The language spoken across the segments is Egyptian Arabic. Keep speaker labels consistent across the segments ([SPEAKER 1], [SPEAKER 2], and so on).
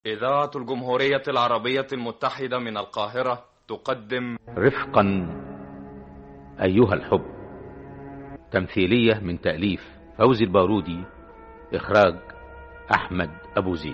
[SPEAKER 1] إذاعة الجمهورية العربية المتحدة من القاهرة تقدم
[SPEAKER 2] رفقا أيها الحب تمثيلية من تأليف فوزي البارودي إخراج أحمد أبو زيد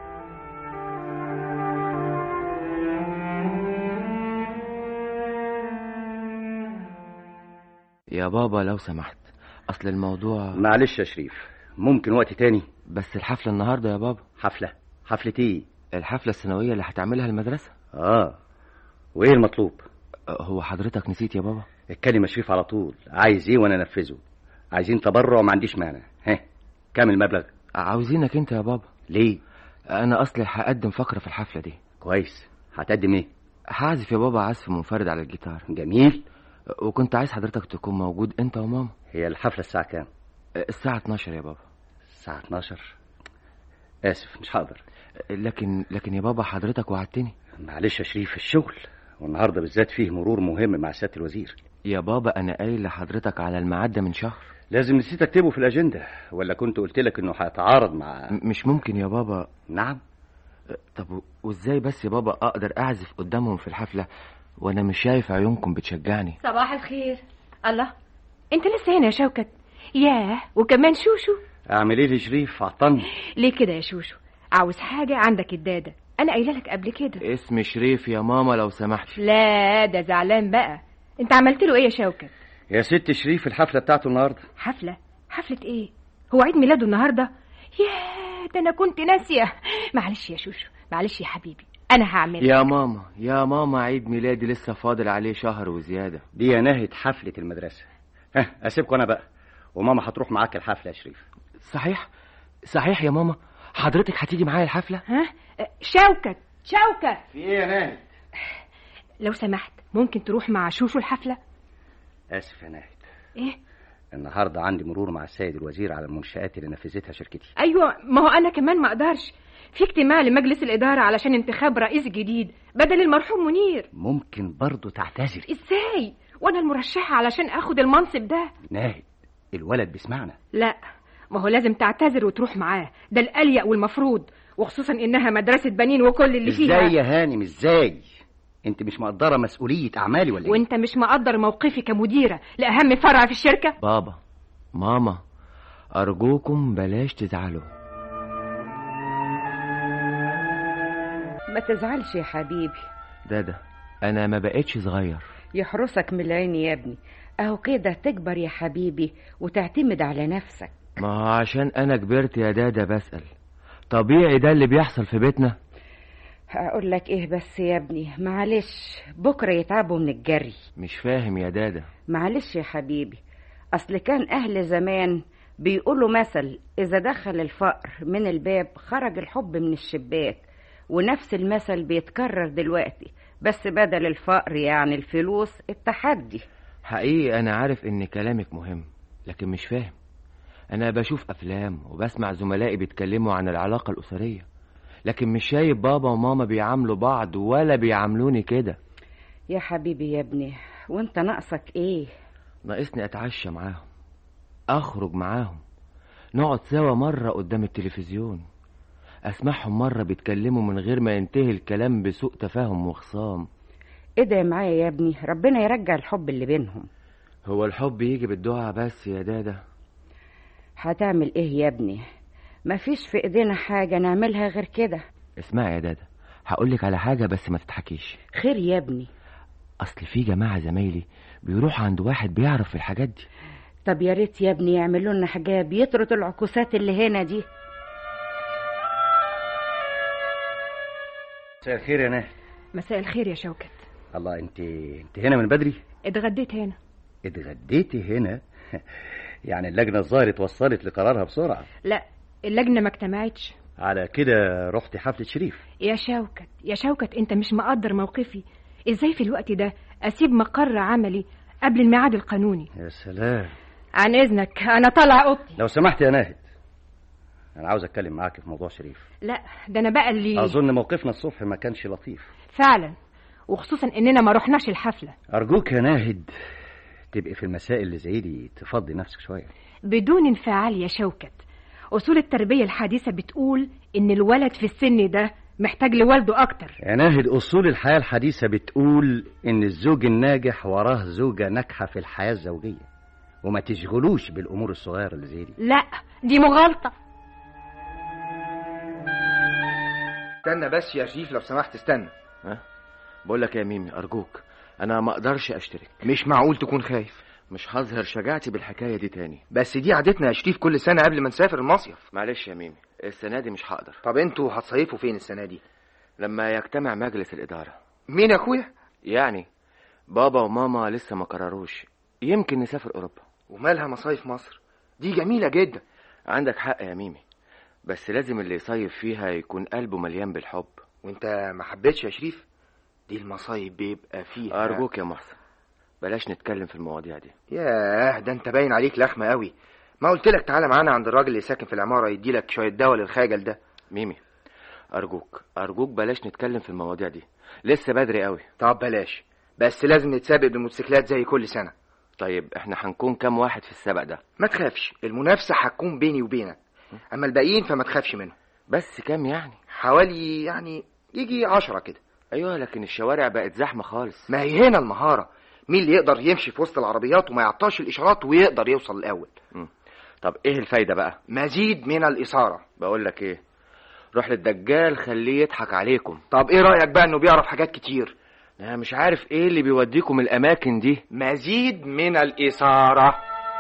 [SPEAKER 3] يا بابا لو سمحت اصل الموضوع
[SPEAKER 4] معلش يا شريف ممكن وقت تاني
[SPEAKER 3] بس الحفله النهارده يا بابا
[SPEAKER 4] حفلة حفلة ايه
[SPEAKER 3] الحفله السنويه اللي هتعملها المدرسه
[SPEAKER 4] اه وايه المطلوب
[SPEAKER 3] أه، هو حضرتك نسيت يا بابا
[SPEAKER 4] اتكلم يا شريف على طول عايز ايه وانا انفذه عايزين تبرع ما عنديش مانع ها كام المبلغ
[SPEAKER 3] عاوزينك انت يا بابا
[SPEAKER 4] ليه
[SPEAKER 3] انا اصلي هقدم فقره في الحفله دي
[SPEAKER 4] كويس هتقدم ايه
[SPEAKER 3] هعزف يا بابا عزف منفرد على الجيتار
[SPEAKER 4] جميل
[SPEAKER 3] أه، وكنت عايز حضرتك تكون موجود انت وماما
[SPEAKER 4] هي الحفلة الساعة كام
[SPEAKER 3] أه، الساعه 12 يا بابا
[SPEAKER 4] الساعة 12 اسف مش هقدر
[SPEAKER 3] أه، لكن لكن يا بابا حضرتك وعدتني
[SPEAKER 4] معلش يا شريف الشغل والنهارده بالذات فيه مرور مهم مع سيادة الوزير
[SPEAKER 3] يا بابا انا قايل لحضرتك على الميعاد ده من شهر
[SPEAKER 4] لازم نسيت اكتبه في الاجنده ولا كنت قلت لك انه هيتعارض مع
[SPEAKER 3] م- مش ممكن يا بابا
[SPEAKER 4] نعم
[SPEAKER 3] أه، طب و- وازاي بس يا بابا اقدر اعزف قدامهم في الحفله وانا مش شايف عيونكم بتشجعني
[SPEAKER 5] صباح الخير الله انت لسه هنا يا شوكت ياه وكمان شوشو
[SPEAKER 4] اعمل ايه يا شريف عطني
[SPEAKER 5] ليه كده يا شوشو عاوز حاجة عندك الدادة أنا قايلة لك قبل كده
[SPEAKER 3] اسم شريف يا ماما لو سمحت
[SPEAKER 5] لا ده زعلان بقى انت عملت له ايه يا شوكت
[SPEAKER 4] يا ست شريف الحفله بتاعته النهارده
[SPEAKER 5] حفلة حفلة ايه هو عيد ميلاده النهاردة ياه ده انا كنت ناسية معلش يا شوشو معلش يا حبيبي انا هعمل
[SPEAKER 3] يا ماما يا ماما عيد ميلادي لسه فاضل عليه شهر وزيادة
[SPEAKER 4] دي يا ناهد حفله المدرسه ها اسيبكم انا بقى وماما هتروح معاك الحفله يا شريف
[SPEAKER 3] صحيح صحيح يا ماما حضرتك هتيجي معايا الحفلة
[SPEAKER 5] ها شوكت شوكت
[SPEAKER 4] في ايه يا ناهد
[SPEAKER 5] لو سمحت ممكن تروح مع شوشو الحفلة
[SPEAKER 4] اسف يا ناهد
[SPEAKER 5] ايه
[SPEAKER 4] النهارده عندي مرور مع السيد الوزير على المنشآت اللي نفذتها شركتي
[SPEAKER 5] ايوه ما هو انا كمان ما اقدرش في اجتماع لمجلس الاداره علشان انتخاب رئيس جديد بدل المرحوم منير
[SPEAKER 4] ممكن برضه تعتذري
[SPEAKER 5] ازاي وانا المرشحه علشان اخد المنصب ده
[SPEAKER 4] ناهد الولد بيسمعنا
[SPEAKER 5] لا ما هو لازم تعتذر وتروح معاه ده الاليق والمفروض وخصوصا انها مدرسه بنين وكل اللي فيها
[SPEAKER 4] ازاي يا هانم ازاي انت مش مقدره مسؤوليه اعمالي ولا ايه
[SPEAKER 5] وانت مش مقدر موقفي كمديره لاهم فرع في الشركه
[SPEAKER 3] بابا ماما أرجوكم بلاش تزعلوا
[SPEAKER 6] ما تزعلش يا حبيبي
[SPEAKER 3] دادا أنا ما بقتش صغير
[SPEAKER 6] يحرسك من العين يا ابني اهو كده تكبر يا حبيبي وتعتمد على نفسك
[SPEAKER 3] ما هو عشان أنا كبرت يا دادا بسأل طبيعي ده اللي بيحصل في بيتنا
[SPEAKER 6] هقول لك ايه بس يا ابني معلش بكره يتعبوا من الجري
[SPEAKER 3] مش فاهم يا دادا
[SPEAKER 6] معلش يا حبيبي اصل كان اهل زمان بيقولوا مثل اذا دخل الفقر من الباب خرج الحب من الشباك ونفس المثل بيتكرر دلوقتي بس بدل الفقر يعني الفلوس التحدي
[SPEAKER 3] حقيقي أنا عارف إن كلامك مهم لكن مش فاهم أنا بشوف أفلام وبسمع زملائي بيتكلموا عن العلاقة الأسرية لكن مش شايف بابا وماما بيعاملوا بعض ولا بيعاملوني كده
[SPEAKER 6] يا حبيبي يا ابني وانت ناقصك ايه
[SPEAKER 3] ناقصني أتعشى معاهم أخرج معاهم نقعد سوا مرة قدام التلفزيون أسمعهم مرة بيتكلموا من غير ما ينتهي الكلام بسوء تفاهم وخصام
[SPEAKER 6] ادعي معايا يا ابني ربنا يرجع الحب اللي بينهم
[SPEAKER 3] هو الحب يجي بالدعاء بس يا دادا
[SPEAKER 6] هتعمل ايه يا ابني مفيش في ايدينا حاجة نعملها غير كده
[SPEAKER 3] اسمعي يا دادا هقولك على حاجة بس ما تضحكيش
[SPEAKER 6] خير يا ابني
[SPEAKER 3] أصل في جماعة زمايلي بيروحوا عند واحد بيعرف في الحاجات دي
[SPEAKER 6] طب يا ريت يا ابني يعملوا لنا حجاب يطرد العكوسات اللي هنا دي
[SPEAKER 4] مساء الخير يا ناهد
[SPEAKER 5] مساء الخير يا شوكت
[SPEAKER 4] الله انت انت هنا من بدري
[SPEAKER 5] اتغديت هنا
[SPEAKER 4] اتغديتي هنا يعني اللجنه الظاهر اتوصلت لقرارها بسرعه
[SPEAKER 5] لا اللجنه ما اجتمعتش
[SPEAKER 4] على كده رحتي حفله شريف
[SPEAKER 5] يا شوكت يا شوكت انت مش مقدر موقفي ازاي في الوقت ده اسيب مقر عملي قبل الميعاد القانوني
[SPEAKER 4] يا سلام
[SPEAKER 5] عن اذنك انا طالعه اوضتي
[SPEAKER 4] لو سمحت يا ناهد انا عاوز اتكلم معاك في موضوع شريف
[SPEAKER 5] لا ده انا بقى اللي
[SPEAKER 4] اظن موقفنا الصبح ما كانش لطيف
[SPEAKER 5] فعلا وخصوصا اننا ما رحناش الحفله
[SPEAKER 4] ارجوك يا ناهد تبقي في المسائل اللي زي دي تفضي نفسك شويه
[SPEAKER 5] بدون انفعال يا شوكت اصول التربيه الحديثه بتقول ان الولد في السن ده محتاج لوالده اكتر
[SPEAKER 4] يا ناهد أصول الحياة الحديثة بتقول إن الزوج الناجح وراه زوجة ناجحة في الحياة الزوجية وما تشغلوش بالأمور الصغيرة اللي زي دي
[SPEAKER 5] لا دي مغالطه
[SPEAKER 7] استنى بس يا شريف لو سمحت استنى
[SPEAKER 3] بقول لك يا ميمي ارجوك انا ما اقدرش اشترك
[SPEAKER 7] مش معقول تكون خايف
[SPEAKER 3] مش هظهر شجاعتي بالحكايه دي تاني
[SPEAKER 7] بس دي عادتنا يا شريف كل سنة قبل ما نسافر المصيف
[SPEAKER 3] معلش يا ميمي السنه دي مش هقدر
[SPEAKER 7] طب انتوا هتصيفوا فين السنة دي
[SPEAKER 3] لما يجتمع مجلس الاداره
[SPEAKER 7] مين يا اخويا
[SPEAKER 3] يعني بابا وماما لسه ما قرروش يمكن نسافر اوروبا
[SPEAKER 7] ومالها مصايف مصر دي جميلة جدا
[SPEAKER 3] عندك حق يا ميمي بس لازم اللي يصيف فيها يكون قلبه مليان بالحب
[SPEAKER 7] وانت ما حبيتش يا شريف دي المصايف بيبقى فيها
[SPEAKER 3] ارجوك يا محسن بلاش نتكلم في المواضيع دي
[SPEAKER 7] ياه ده انت باين عليك لخمة قوي ما قلت لك تعالى معانا عند الراجل اللي ساكن في العمارة يديلك شوية دواء للخجل ده
[SPEAKER 3] ميمي ارجوك ارجوك بلاش نتكلم في المواضيع دي لسه بدري قوي
[SPEAKER 7] طب بلاش بس لازم نتسابق بالموتوسيكلات زي كل سنة
[SPEAKER 3] طيب احنا هنكون كام واحد في السبق ده
[SPEAKER 7] ما تخافش المنافسة هتكون بيني وبينك أما الباقيين فما تخافش منهم
[SPEAKER 3] بس كام يعني
[SPEAKER 7] حوالي يعني يجي عشرة كده
[SPEAKER 3] ايوه لكن الشوارع بقت زحمه خالص
[SPEAKER 7] ما هي هنا المهارة مين اللي يقدر يمشي في وسط العربيات وما يعطاش الإشارات ويقدر يوصل الأول
[SPEAKER 3] طب ايه الفايده بقى
[SPEAKER 7] مزيد من الإثارة
[SPEAKER 3] بقول لك ايه روح للدجال خليه يضحك عليكم
[SPEAKER 7] طب إيه رأيك بقى إنه بيعرف حاجات كتير
[SPEAKER 3] انا مش عارف ايه اللي بيوديكم الاماكن دي
[SPEAKER 7] مزيد من الإثارة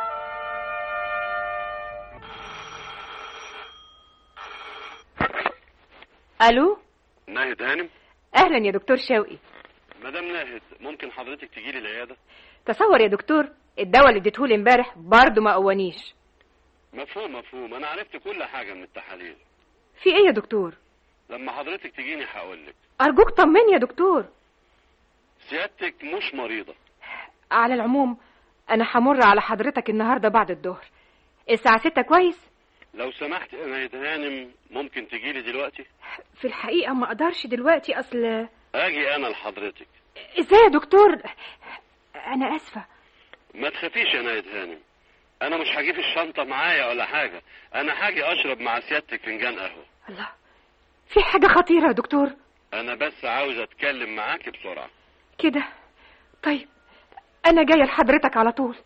[SPEAKER 5] الو
[SPEAKER 8] ناهد هانم
[SPEAKER 5] اهلا يا دكتور شوقي
[SPEAKER 8] مدام ناهد ممكن حضرتك تجي لي العياده
[SPEAKER 5] تصور يا دكتور الدواء اللي اديتهولي امبارح برضه ما قوانيش
[SPEAKER 8] مفهوم مفهوم انا عرفت كل حاجه من التحاليل
[SPEAKER 5] في ايه يا دكتور
[SPEAKER 8] لما حضرتك تجيني هقول لك
[SPEAKER 5] ارجوك طمني يا دكتور
[SPEAKER 8] سيادتك مش مريضه
[SPEAKER 5] على العموم انا همر على حضرتك النهارده بعد الظهر الساعه ستة كويس
[SPEAKER 8] لو سمحت يا ناهد هانم ممكن تجي لي دلوقتي
[SPEAKER 5] في الحقيقه ما اقدرش دلوقتي اصل
[SPEAKER 8] اجي انا لحضرتك
[SPEAKER 5] ازاي يا دكتور انا اسفه
[SPEAKER 8] ما تخافيش يا ناهد هانم انا مش هجيب الشنطه معايا ولا حاجه انا هاجي اشرب مع سيادتك فنجان قهوه
[SPEAKER 5] الله في حاجه خطيره يا دكتور
[SPEAKER 8] انا بس عاوز اتكلم معاكي بسرعه
[SPEAKER 5] كده طيب انا جايه لحضرتك على طول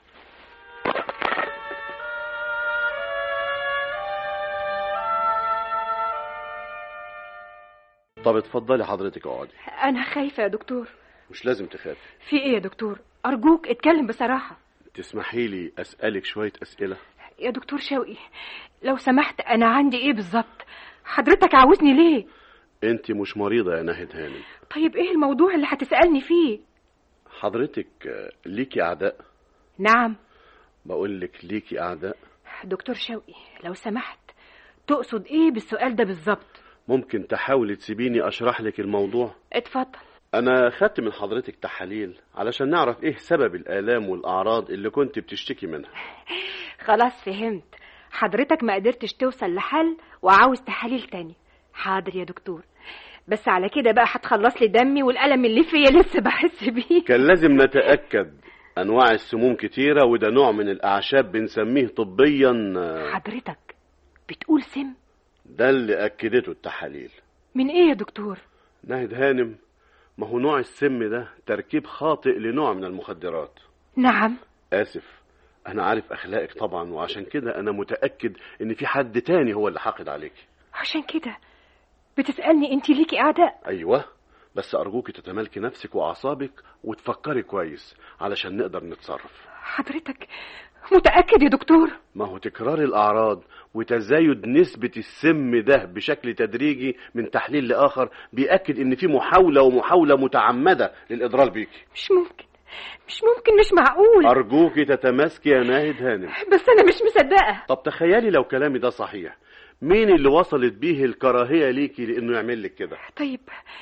[SPEAKER 8] طب اتفضلي حضرتك اقعدي
[SPEAKER 5] انا خايفه يا دكتور
[SPEAKER 8] مش لازم تخافي
[SPEAKER 5] في ايه يا دكتور ارجوك اتكلم بصراحه
[SPEAKER 8] تسمحي لي اسالك شويه اسئله
[SPEAKER 5] يا دكتور شوقي لو سمحت انا عندي ايه بالظبط حضرتك عاوزني ليه
[SPEAKER 8] انت مش مريضه يا ناهد هانم
[SPEAKER 5] طيب ايه الموضوع اللي هتسالني فيه
[SPEAKER 8] حضرتك آه، ليكي اعداء
[SPEAKER 5] نعم
[SPEAKER 8] بقول لك ليكي اعداء
[SPEAKER 5] دكتور شوقي لو سمحت تقصد ايه بالسؤال ده بالظبط
[SPEAKER 8] ممكن تحاولي تسيبيني اشرح لك الموضوع
[SPEAKER 5] اتفضل
[SPEAKER 8] انا خدت من حضرتك تحاليل علشان نعرف ايه سبب الالام والاعراض اللي كنت بتشتكي منها
[SPEAKER 5] خلاص فهمت حضرتك ما قدرتش توصل لحل وعاوز تحاليل تاني حاضر يا دكتور بس على كده بقى هتخلص لي دمي والألم اللي فيا لسه بحس بيه
[SPEAKER 8] كان لازم نتاكد انواع السموم كتيره وده نوع من الاعشاب بنسميه طبيا آه،
[SPEAKER 5] حضرتك بتقول سم
[SPEAKER 8] ده اللي اكدته التحاليل
[SPEAKER 5] من ايه يا دكتور
[SPEAKER 8] ناهد هانم ما هو نوع السم ده تركيب خاطئ لنوع من المخدرات
[SPEAKER 5] نعم
[SPEAKER 8] آسف أنا عارف أخلاقك طبعا وعشان كده أنا متأكد إن في حد تاني هو اللي حاقد عليك
[SPEAKER 5] عشان كده بتسألني انت ليكي اعداء
[SPEAKER 8] أيوة بس أرجوك تتمالكي نفسك وأعصابك وتفكري كويس علشان نقدر نتصرف
[SPEAKER 5] حضرتك متأكد يا دكتور
[SPEAKER 8] ما هو تكرار الأعراض وتزايد نسبة السم ده بشكل تدريجي من تحليل لآخر بيأكد إن في محاولة ومحاولة متعمدة للإضرار بيكي
[SPEAKER 5] مش ممكن مش ممكن مش معقول
[SPEAKER 8] أرجوك تتماسكي يا ناهد هانم
[SPEAKER 5] بس انا مش مصدقة
[SPEAKER 8] طب تخيلي لو كلامي ده صحيح مين اللي وصلت بيه الكراهية ليكي لأنه يعمل لك كده
[SPEAKER 5] طيب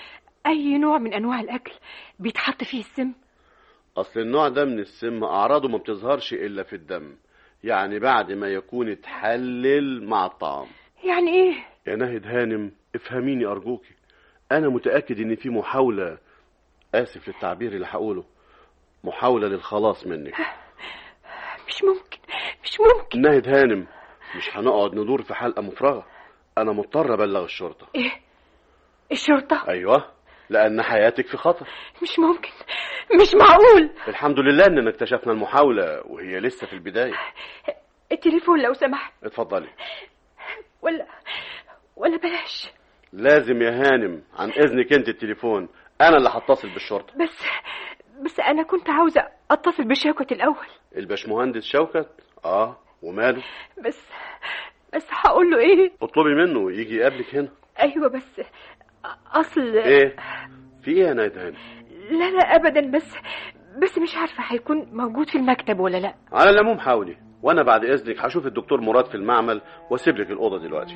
[SPEAKER 5] اي نوع من انواع الاكل بيتحط فيه السم
[SPEAKER 8] أصل النوع ده من السم أعراضه ما بتظهرش إلا في الدم يعني بعد ما يكون اتحلل مع الطعام
[SPEAKER 5] يعني ايه
[SPEAKER 8] يا ناهد هانم افهميني أرجوكي أنا متأكد إن في محاولة آسف للتعبير اللي هقوله محاولة للخلاص منك
[SPEAKER 5] مش ممكن مش ممكن
[SPEAKER 8] ناهد هانم مش هنقعد ندور في حلقة مفرغة أنا مضطر أبلغ الشرطة
[SPEAKER 5] ايه الشرطة
[SPEAKER 8] ايوه لان حياتك في خطر
[SPEAKER 5] مش ممكن مش معقول
[SPEAKER 8] الحمد لله اننا اكتشفنا المحاولة وهي لسه في البداية
[SPEAKER 5] التليفون لو سمحت
[SPEAKER 8] اتفضلي
[SPEAKER 5] ولا ولا بلاش
[SPEAKER 8] لازم يا هانم عن اذنك انت التليفون انا اللي هتصل بالشرطة
[SPEAKER 5] بس بس انا كنت عاوزة اتصل بشوكة الاول
[SPEAKER 8] الباشمهندس شوكت اه وماله
[SPEAKER 5] بس بس هقول له ايه
[SPEAKER 8] اطلبي منه يجي يقابلك هنا
[SPEAKER 5] ايوه بس اصل
[SPEAKER 8] ايه في ايه يا نايد هانم
[SPEAKER 5] لا لا ابدا بس بس مش عارفة هيكون موجود في المكتب ولا لا
[SPEAKER 8] على العموم حاولي وانا بعد اذنك هشوف الدكتور مراد في المعمل واسيب لك الاوضه دلوقتي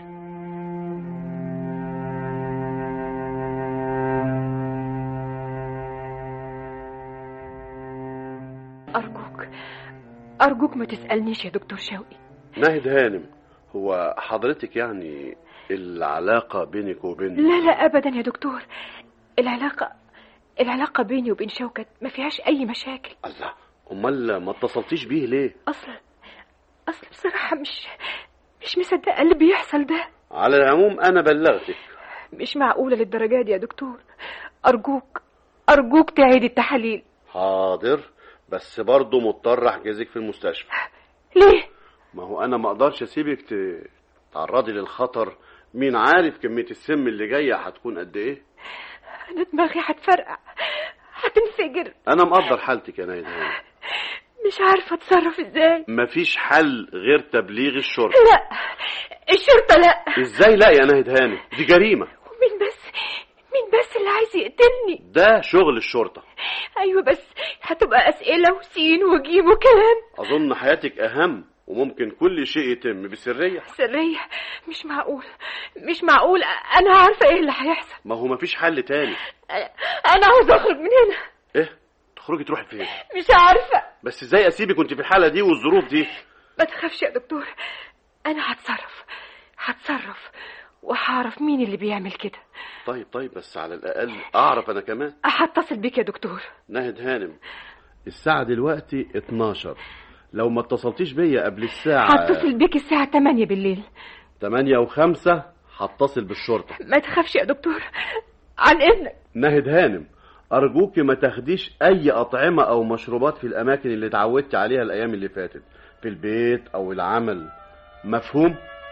[SPEAKER 5] ارجوك ارجوك ما تسألنيش يا دكتور شوقي
[SPEAKER 8] ناهد هانم هو حضرتك يعني العلاقه بينك وبين
[SPEAKER 5] لا لا ابدا يا دكتور العلاقة العلاقة بيني وبين شوكت ما فيهاش اي مشاكل
[SPEAKER 8] الله امال ما اتصلتيش بيه ليه
[SPEAKER 5] اصل اصل بصراحة مش مش مصدقة اللي بيحصل ده
[SPEAKER 8] على العموم انا بلغتك
[SPEAKER 5] مش معقولة للدرجة دي يا دكتور ارجوك ارجوك تعيد التحاليل
[SPEAKER 8] حاضر بس برضه مضطر احجزك في المستشفى
[SPEAKER 5] ليه
[SPEAKER 8] ما هو انا ما اقدرش اسيبك ت- تعرضي للخطر مين عارف كميه السم اللي جايه هتكون قد ايه
[SPEAKER 5] انا دماغي هتفرقع هتنفجر
[SPEAKER 8] انا مقدر حالتك يا نايد هانم
[SPEAKER 5] مش عارفة اتصرف ازاي
[SPEAKER 8] مفيش حل غير تبليغ الشرطه
[SPEAKER 5] لا الشرطة لا
[SPEAKER 8] ازاي لا يا ناهد هانم دي جريمه
[SPEAKER 5] مين بس مين بس اللي عايز يقتلني
[SPEAKER 8] ده شغل الشرطه
[SPEAKER 5] ايوه بس هتبقى اسئلة وسين وجيم وكلام
[SPEAKER 8] اظن حياتك اهم وممكن كل شيء يتم بسريه
[SPEAKER 5] سرية مش معقول مش معقول انا عارفة ايه اللي هيحصل
[SPEAKER 8] ما هو مفيش حل تاني
[SPEAKER 5] انا عاوز اخرج من هنا
[SPEAKER 8] ايه تخرجي تروحي فين
[SPEAKER 5] مش عارفة
[SPEAKER 8] بس ازاي اسيبك وانت في الحاله دي والظروف دي
[SPEAKER 5] ما تخافش يا دكتور انا هتصرف هتصرف وهعرف مين اللي بيعمل كده
[SPEAKER 8] طيب طيب بس على الاقل اعرف انا كمان
[SPEAKER 5] هتصل بيك يا دكتور
[SPEAKER 8] ناهد هانم الساعه دلوقتي 12 لو ما اتصلتيش بيا قبل الساعه
[SPEAKER 5] هتصل بيك الساعة 8 بالليل
[SPEAKER 8] 8 و5 هتصل بالشرطه
[SPEAKER 5] ما تخافش يا دكتور عن اذنك
[SPEAKER 8] ناهد هانم أرجوك ما تاخديش أي أطعمة أو مشروبات في الأماكن اللي اتعودت عليها الأيام اللي فاتت في البيت أو العمل مفهوم؟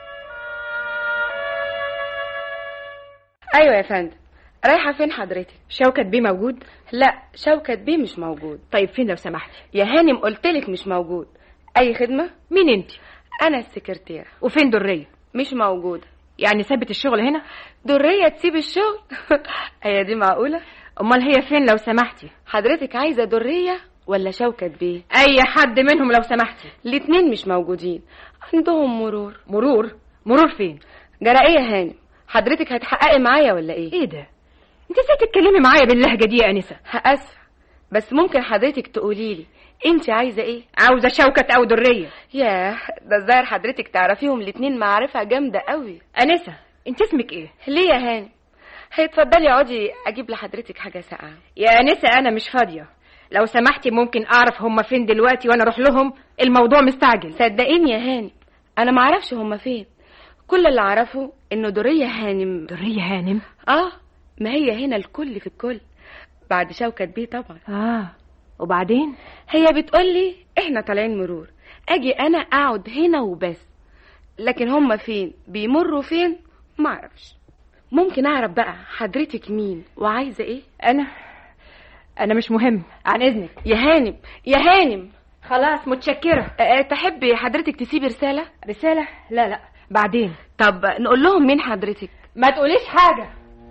[SPEAKER 6] ايوه يا فندم رايحه فين حضرتك
[SPEAKER 5] شوكت بيه موجود
[SPEAKER 6] لا شوكت بيه مش موجود
[SPEAKER 5] طيب فين لو سمحتي
[SPEAKER 6] يا هانم قلتلك مش موجود اي خدمه
[SPEAKER 5] مين انت
[SPEAKER 6] انا السكرتيره
[SPEAKER 5] وفين درية
[SPEAKER 6] مش موجوده
[SPEAKER 5] يعني سابت الشغل هنا
[SPEAKER 6] دريه تسيب الشغل هي دي معقوله
[SPEAKER 5] امال هي فين لو سمحتي
[SPEAKER 6] حضرتك عايزه دريه ولا شوكت بيه
[SPEAKER 5] اي حد منهم لو سمحتي
[SPEAKER 6] الاتنين مش موجودين عندهم مرور
[SPEAKER 5] مرور مرور فين
[SPEAKER 6] جرى ايه يا هانم حضرتك هتحققي معايا ولا ايه
[SPEAKER 5] ايه ده انت ازاي تتكلمي معايا باللهجه دي يا انسه
[SPEAKER 6] هاسفه بس ممكن حضرتك تقولي لي انت عايزه ايه
[SPEAKER 5] عاوزه شوكت او دريه
[SPEAKER 6] ياه ده الظاهر حضرتك تعرفيهم الاتنين معرفه جامده قوي
[SPEAKER 5] انسه انت اسمك ايه
[SPEAKER 6] ليه يا هانم هيتفضلي اقعدي اجيب لحضرتك حاجه ساقعه
[SPEAKER 5] يا انسه انا مش فاضيه لو سمحتي ممكن اعرف هما فين دلوقتي وانا اروح لهم الموضوع مستعجل
[SPEAKER 6] صدقيني يا هانم انا معرفش هما فين كل اللي اعرفه انه دريه هانم
[SPEAKER 5] دريه هانم
[SPEAKER 6] اه ما هي هنا الكل في الكل بعد شوكت بيه طبعا
[SPEAKER 5] اه وبعدين
[SPEAKER 6] هي بتقولي احنا طالعين مرور اجي انا اقعد هنا وبس لكن هما فين بيمروا فين معرفش ممكن اعرف بقى حضرتك مين وعايزه ايه
[SPEAKER 5] انا انا مش مهم عن اذنك
[SPEAKER 6] يا هانم يا هانم
[SPEAKER 5] خلاص متشكره
[SPEAKER 6] أه تحبي حضرتك تسيبي رساله
[SPEAKER 5] رساله لا لا بعدين
[SPEAKER 6] طب نقول لهم مين حضرتك
[SPEAKER 5] ما تقوليش حاجه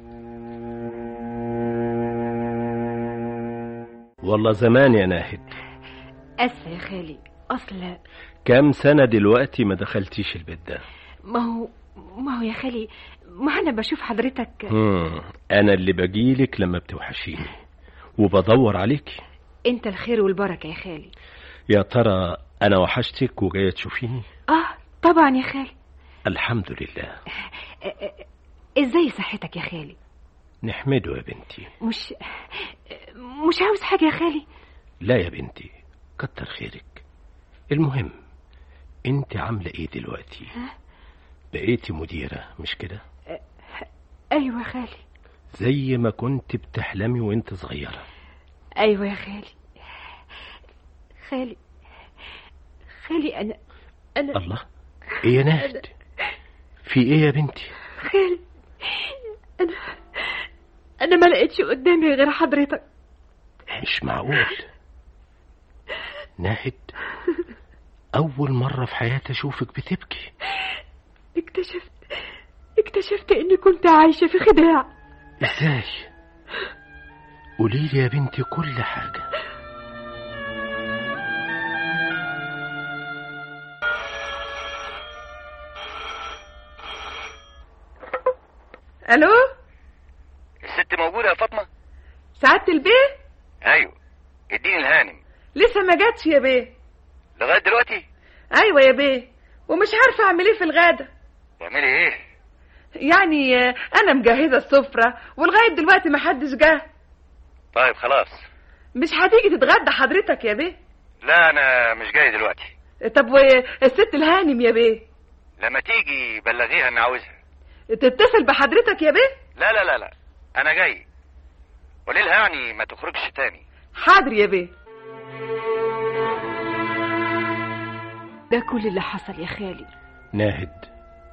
[SPEAKER 9] والله زمان يا ناهد
[SPEAKER 5] اسفه يا خالي اصل
[SPEAKER 9] كام سنة دلوقتي ما دخلتيش البيت ده
[SPEAKER 5] ما هو ما هو يا خالي ما انا بشوف حضرتك
[SPEAKER 9] مم. أنا اللي بجيلك لما بتوحشيني وبدور عليكي
[SPEAKER 5] انت الخير والبركه يا خالي
[SPEAKER 9] يا ترى أنا وحشتك وجاية تشوفيني
[SPEAKER 5] اه طبعا يا خالي
[SPEAKER 9] الحمد لله
[SPEAKER 5] ازاي صحتك يا خالي
[SPEAKER 9] نحمده يا بنتي
[SPEAKER 5] مش مش عاوز حاجه يا خالي
[SPEAKER 9] لا يا بنتي كتر خيرك المهم انت عاملة ايه دلوقتي بقيتي مديرة مش كده
[SPEAKER 5] ايوه يا خالي
[SPEAKER 9] زي ما كنت بتحلمي وانت صغيرة
[SPEAKER 5] ايوه يا خالي خالي خالي انا انا
[SPEAKER 9] الله ايه يا ناهد في ايه يا بنتي
[SPEAKER 5] خالي انا انا ما لقيتش قدامي غير حضرتك
[SPEAKER 9] مش معقول ناهد أول مرة في حياتي أشوفك بتبكي
[SPEAKER 5] اكتشفت اكتشفت اني كنت عايشة في خداع
[SPEAKER 9] إزاي؟ قوليلي يا بنتي كل حاجة
[SPEAKER 10] الو
[SPEAKER 11] الست موجودة يا فاطمة؟
[SPEAKER 10] سعادة البيه
[SPEAKER 11] أيوه اديني الهانم
[SPEAKER 10] لسه ما جاتش يا بيه
[SPEAKER 11] لغاية دلوقتي
[SPEAKER 10] ايوه يا بيه ومش عارفه اعمل ايه في الغدا
[SPEAKER 11] تعملي إيه؟
[SPEAKER 10] يعني آه، انا مجهزه السفره ولغايه دلوقتي ما حدش جه
[SPEAKER 11] طيب خلاص
[SPEAKER 10] مش هتيجي تتغدى حضرتك يا بيه
[SPEAKER 11] لا أنا مش جاي دلوقتي
[SPEAKER 10] طب والست الهانم يا بيه
[SPEAKER 11] لما تيجي بلغيها إني عاوزها
[SPEAKER 10] تتصل بحضرتك يا بيه
[SPEAKER 11] لا لا لا لا أنا جاي قولي لها يعني ما تخرجش تاني
[SPEAKER 10] حاضر يا بيه
[SPEAKER 5] ده كل اللي حصل يا خالي
[SPEAKER 9] ناهد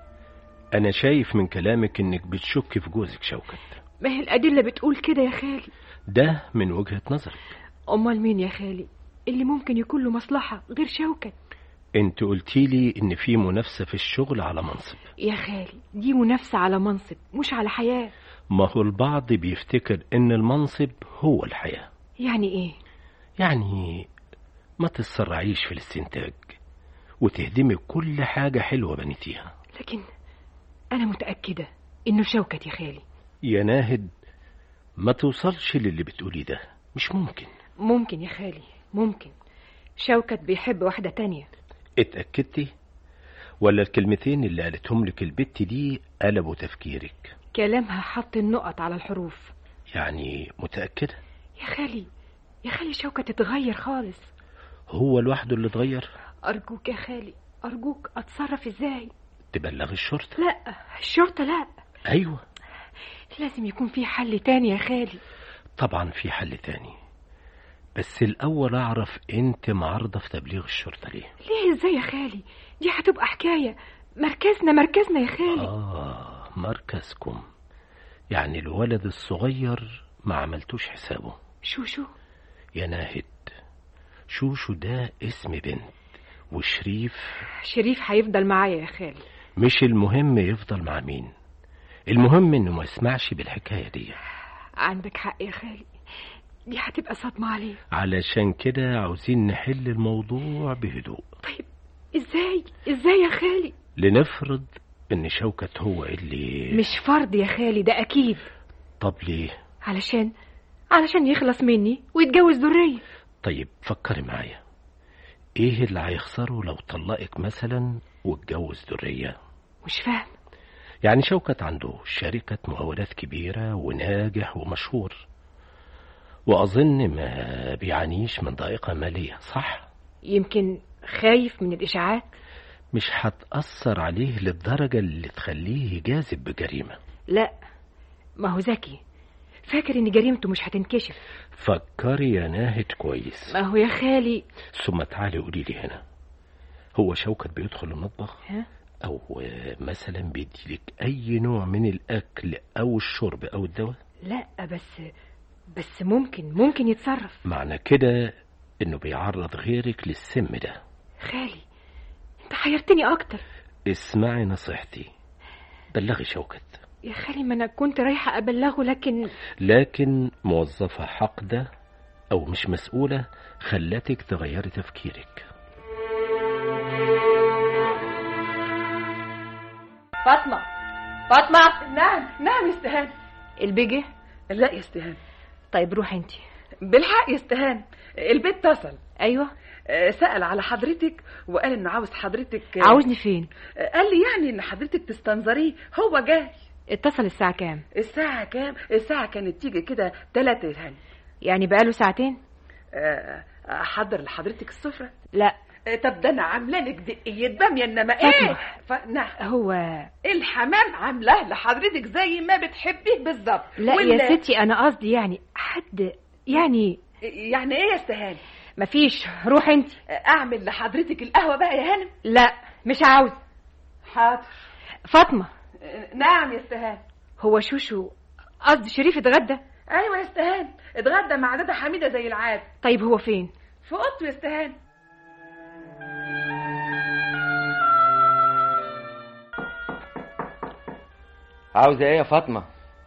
[SPEAKER 9] أنا شايف من كلامك إنك بتشك في جوزك شوكت
[SPEAKER 5] ما هي الأدلة بتقول كده يا خالي
[SPEAKER 9] ده من وجهة نظرك
[SPEAKER 5] أمال مين يا خالي اللي ممكن يكون له مصلحة غير شوكت
[SPEAKER 9] انت قلتيلي إن في منافسة في الشغل على منصب
[SPEAKER 5] يا خالي دي منافسة على منصب مش على حياة
[SPEAKER 9] ما هو البعض بيفتكر إن المنصب هو الحياة
[SPEAKER 5] يعني إيه
[SPEAKER 9] يعني ما تتسرعيش في الاستنتاج وتهدمي كل حاجة حلوة بنيتيها
[SPEAKER 5] لكن أنا متأكدة إنه شوكت يا خالي
[SPEAKER 9] يا ناهد ما توصلش للي بتقولي ده مش ممكن
[SPEAKER 5] ممكن يا خالي ممكن شوكت بيحب واحدة تانية
[SPEAKER 9] اتأكدتي ولا الكلمتين اللي قالتهم لك البت دي قلبوا تفكيرك
[SPEAKER 5] كلامها حط النقط على الحروف
[SPEAKER 9] يعني متأكدة
[SPEAKER 5] يا خالي يا خالي شوكت اتغير خالص
[SPEAKER 9] هو لوحده اللي اتغير
[SPEAKER 5] أرجوك يا خالي أرجوك أتصرف إزاي
[SPEAKER 9] تبلغ الشرطة
[SPEAKER 5] لا الشرطة لا
[SPEAKER 9] أيوة
[SPEAKER 5] لازم يكون في حل تاني يا خالي
[SPEAKER 9] طبعا في حل تاني بس الأول أعرف أنت معارضة في تبليغ الشرطة ليه
[SPEAKER 5] ليه ازاي يا خالي دي هتبقى حكاية مركزنا مركزنا يا خالي
[SPEAKER 9] آه مركزكم يعني الولد الصغير ما عملتوش حسابه
[SPEAKER 5] شو شو
[SPEAKER 9] يا ناهد شوشو ده اسم بنت وشريف
[SPEAKER 5] شريف هيفضل معايا يا خالي
[SPEAKER 9] مش المهم يفضل مع مين المهم انه ما يسمعش بالحكاية دي
[SPEAKER 5] عندك حق يا خالي دي هتبقى صدمة عليه
[SPEAKER 9] علشان كده عاوزين نحل الموضوع بهدوء
[SPEAKER 5] طيب ازاي ازاي يا خالي
[SPEAKER 9] لنفرض ان شوكت هو اللي
[SPEAKER 5] مش فرض يا خالي ده اكيد
[SPEAKER 9] طب ليه
[SPEAKER 5] علشان علشان يخلص مني ويتجوز ذرية
[SPEAKER 9] طيب فكري معايا ايه اللي هيخسره لو طلقك مثلا واتجوز ذرية
[SPEAKER 5] مش فاهم
[SPEAKER 9] يعني شوكت عنده شركة مقاولات كبيرة وناجح ومشهور وأظن ما بيعانيش من ضائقة مالية صح؟
[SPEAKER 5] يمكن خايف من الإشاعات
[SPEAKER 9] مش هتأثر عليه للدرجة اللي تخليه يجازف بجريمة
[SPEAKER 5] لا ما هو ذكي فاكر ان جريمته مش هتنكشف
[SPEAKER 9] فكري يا ناهد كويس
[SPEAKER 5] ما هو يا خالي
[SPEAKER 9] ثم تعالي قولي لي هنا هو شوكت بيدخل المطبخ
[SPEAKER 5] ها؟
[SPEAKER 9] أو مثلا بيديلك أي نوع من الأكل أو الشرب أو الدواء
[SPEAKER 5] لا بس بس ممكن ممكن يتصرف
[SPEAKER 9] معنى كده إنه بيعرض غيرك للسم ده
[SPEAKER 5] خالي انت حيرتني اكتر
[SPEAKER 9] اسمعي نصيحتي بلغي شوكت
[SPEAKER 5] يا خالي ما انا كنت رايحة ابلغه لكن
[SPEAKER 9] لكن موظفة حقدة أو مش مسؤولة خلتك تغيري تفكيرك
[SPEAKER 5] فاطمة فاطمة
[SPEAKER 10] نعم نعم يا استهان
[SPEAKER 5] البيجي
[SPEAKER 10] لا يا استهان
[SPEAKER 5] طيب روح انت
[SPEAKER 10] بالحق يا استهان البيت اتصل
[SPEAKER 5] ايوه
[SPEAKER 10] آه، سأل على حضرتك وقال انه عاوز حضرتك آه،
[SPEAKER 5] عاوزني فين
[SPEAKER 10] آه، قال لي يعني ان حضرتك تستنظريه هو جاي
[SPEAKER 5] اتصل الساعة كام
[SPEAKER 10] الساعة كام؟ الساعة كانت تيجي كده تلاتة هاني
[SPEAKER 5] يعني بقاله ساعتين
[SPEAKER 10] آه، أحضر لحضرتك السفرة
[SPEAKER 5] لا
[SPEAKER 10] طب ده انا عامله لك دقيه باميه انما ايه ف... نعم
[SPEAKER 5] هو
[SPEAKER 10] الحمام عاملاه لحضرتك زي ما بتحبيه بالظبط
[SPEAKER 5] لا يا ستي انا قصدي يعني حد يعني
[SPEAKER 10] يعني ايه يا استهاني
[SPEAKER 5] مفيش روح انت
[SPEAKER 10] اعمل لحضرتك القهوه بقى يا هانم
[SPEAKER 5] لا مش عاوز
[SPEAKER 10] حاضر
[SPEAKER 5] فاطمه
[SPEAKER 10] نعم يا استهاني
[SPEAKER 5] هو شوشو قصدي شريف اتغدى
[SPEAKER 10] ايوه يا استهاني اتغدى مع دادا حميده زي العاده
[SPEAKER 5] طيب هو فين
[SPEAKER 10] في اوضته يا استهاني
[SPEAKER 3] عاوزة ايه يا فاطمة؟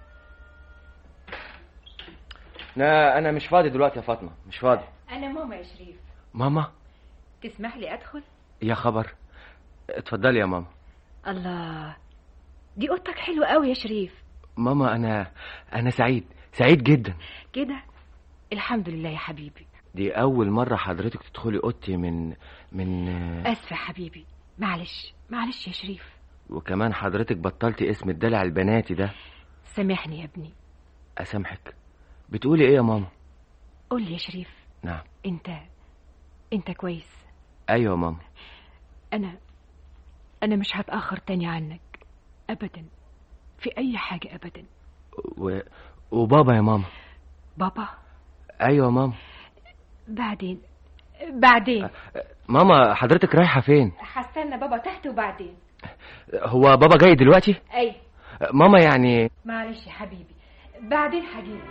[SPEAKER 3] لا انا مش فاضي دلوقتي يا فاطمة مش فاضي
[SPEAKER 5] انا ماما يا شريف
[SPEAKER 3] ماما
[SPEAKER 5] تسمح لي ادخل
[SPEAKER 3] يا خبر اتفضلي يا ماما
[SPEAKER 5] الله دي اوضتك حلوه قوي يا شريف
[SPEAKER 3] ماما انا انا سعيد سعيد جدا
[SPEAKER 5] كده الحمد لله يا حبيبي
[SPEAKER 3] دي اول مرة حضرتك تدخلي اوضتي من من
[SPEAKER 5] اسفه يا حبيبي معلش معلش يا شريف
[SPEAKER 3] وكمان حضرتك بطلتي اسم الدلع البناتي ده
[SPEAKER 5] سامحني يا ابني
[SPEAKER 3] اسامحك بتقولي ايه يا ماما
[SPEAKER 5] قول لي يا شريف
[SPEAKER 3] نعم
[SPEAKER 5] انت انت كويس
[SPEAKER 3] ايوه يا ماما
[SPEAKER 5] انا انا مش هتاخر تاني عنك ابدا في اي حاجه ابدا
[SPEAKER 3] و... وبابا يا ماما
[SPEAKER 5] بابا
[SPEAKER 3] ايوه يا ماما
[SPEAKER 5] بعدين بعدين
[SPEAKER 3] ماما حضرتك رايحة فين
[SPEAKER 5] هستنى بابا تحت وبعدين
[SPEAKER 3] هو بابا جاي دلوقتي
[SPEAKER 5] اي
[SPEAKER 3] ماما يعني
[SPEAKER 5] معلش يا حبيبي بعدين هجيلك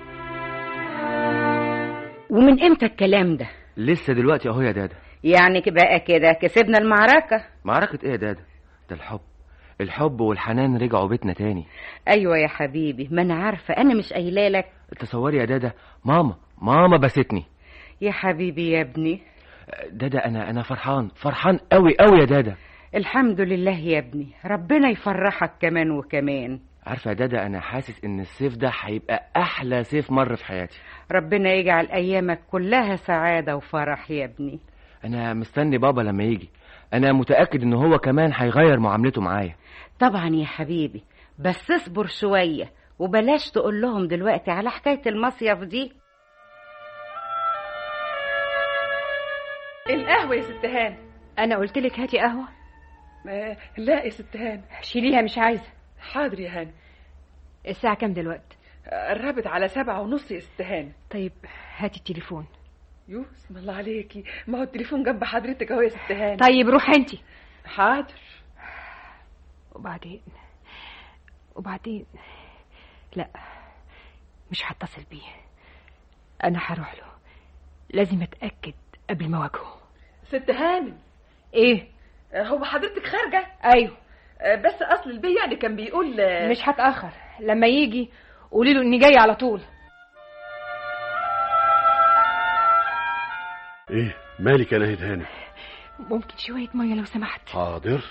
[SPEAKER 6] ومن امتى الكلام ده
[SPEAKER 3] لسه دلوقتي اهو يا دادا
[SPEAKER 6] يعني بقى كده كسبنا المعركة
[SPEAKER 3] معركة ايه يا دادا ده الحب الحب والحنان رجعوا بيتنا تاني
[SPEAKER 6] ايوه يا حبيبي ما انا عارفة انا مش قايله لك
[SPEAKER 3] تصوري يا دادا ماما ماما بستني
[SPEAKER 6] يا حبيبي يا ابني
[SPEAKER 3] دادا انا انا فرحان فرحان قوي قوي يا دادا
[SPEAKER 6] الحمد لله يا ابني ربنا يفرحك كمان وكمان
[SPEAKER 3] عارفه يا دادا انا حاسس ان الصيف ده هيبقى احلى صيف مر في حياتي
[SPEAKER 6] ربنا يجعل ايامك كلها سعادة وفرح يا ابني
[SPEAKER 3] انا مستني بابا لما يجي انا متاكد ان هو كمان هيغير معاملته معايا
[SPEAKER 6] طبعا يا حبيبي بس اصبر شوية وبلاش تقول لهم دلوقتي على حكاية المصيف دي
[SPEAKER 10] القهوه يا ست هانم
[SPEAKER 5] انا قلت لك هاتي قهوه
[SPEAKER 10] آه، لا يا ست هانم
[SPEAKER 5] شيليها مش عايزه
[SPEAKER 10] حاضر يا هانم
[SPEAKER 5] الساعه كام دلوقتي
[SPEAKER 10] قربت على سبعة ونص يا ست هانم
[SPEAKER 5] طيب هاتي التليفون
[SPEAKER 10] يو بسم الله عليكي ما هو التليفون جنب حضرتك اهو يا ست هانم
[SPEAKER 5] طيب روح انت
[SPEAKER 10] حاضر
[SPEAKER 5] وبعدين وبعدين لا مش هتصل بيه انا هروح له لازم اتاكد قبل ما اواجهه
[SPEAKER 10] ست هانم
[SPEAKER 5] ايه
[SPEAKER 10] آه، هو حضرتك خارجه
[SPEAKER 5] ايوه
[SPEAKER 10] آه، بس اصل البي يعني كان بيقول آه،
[SPEAKER 5] مش هتاخر لما يجي قولي له اني جاي على طول
[SPEAKER 8] ايه مالك يا ناهد هانم
[SPEAKER 5] ممكن شويه ميه لو سمحت
[SPEAKER 8] حاضر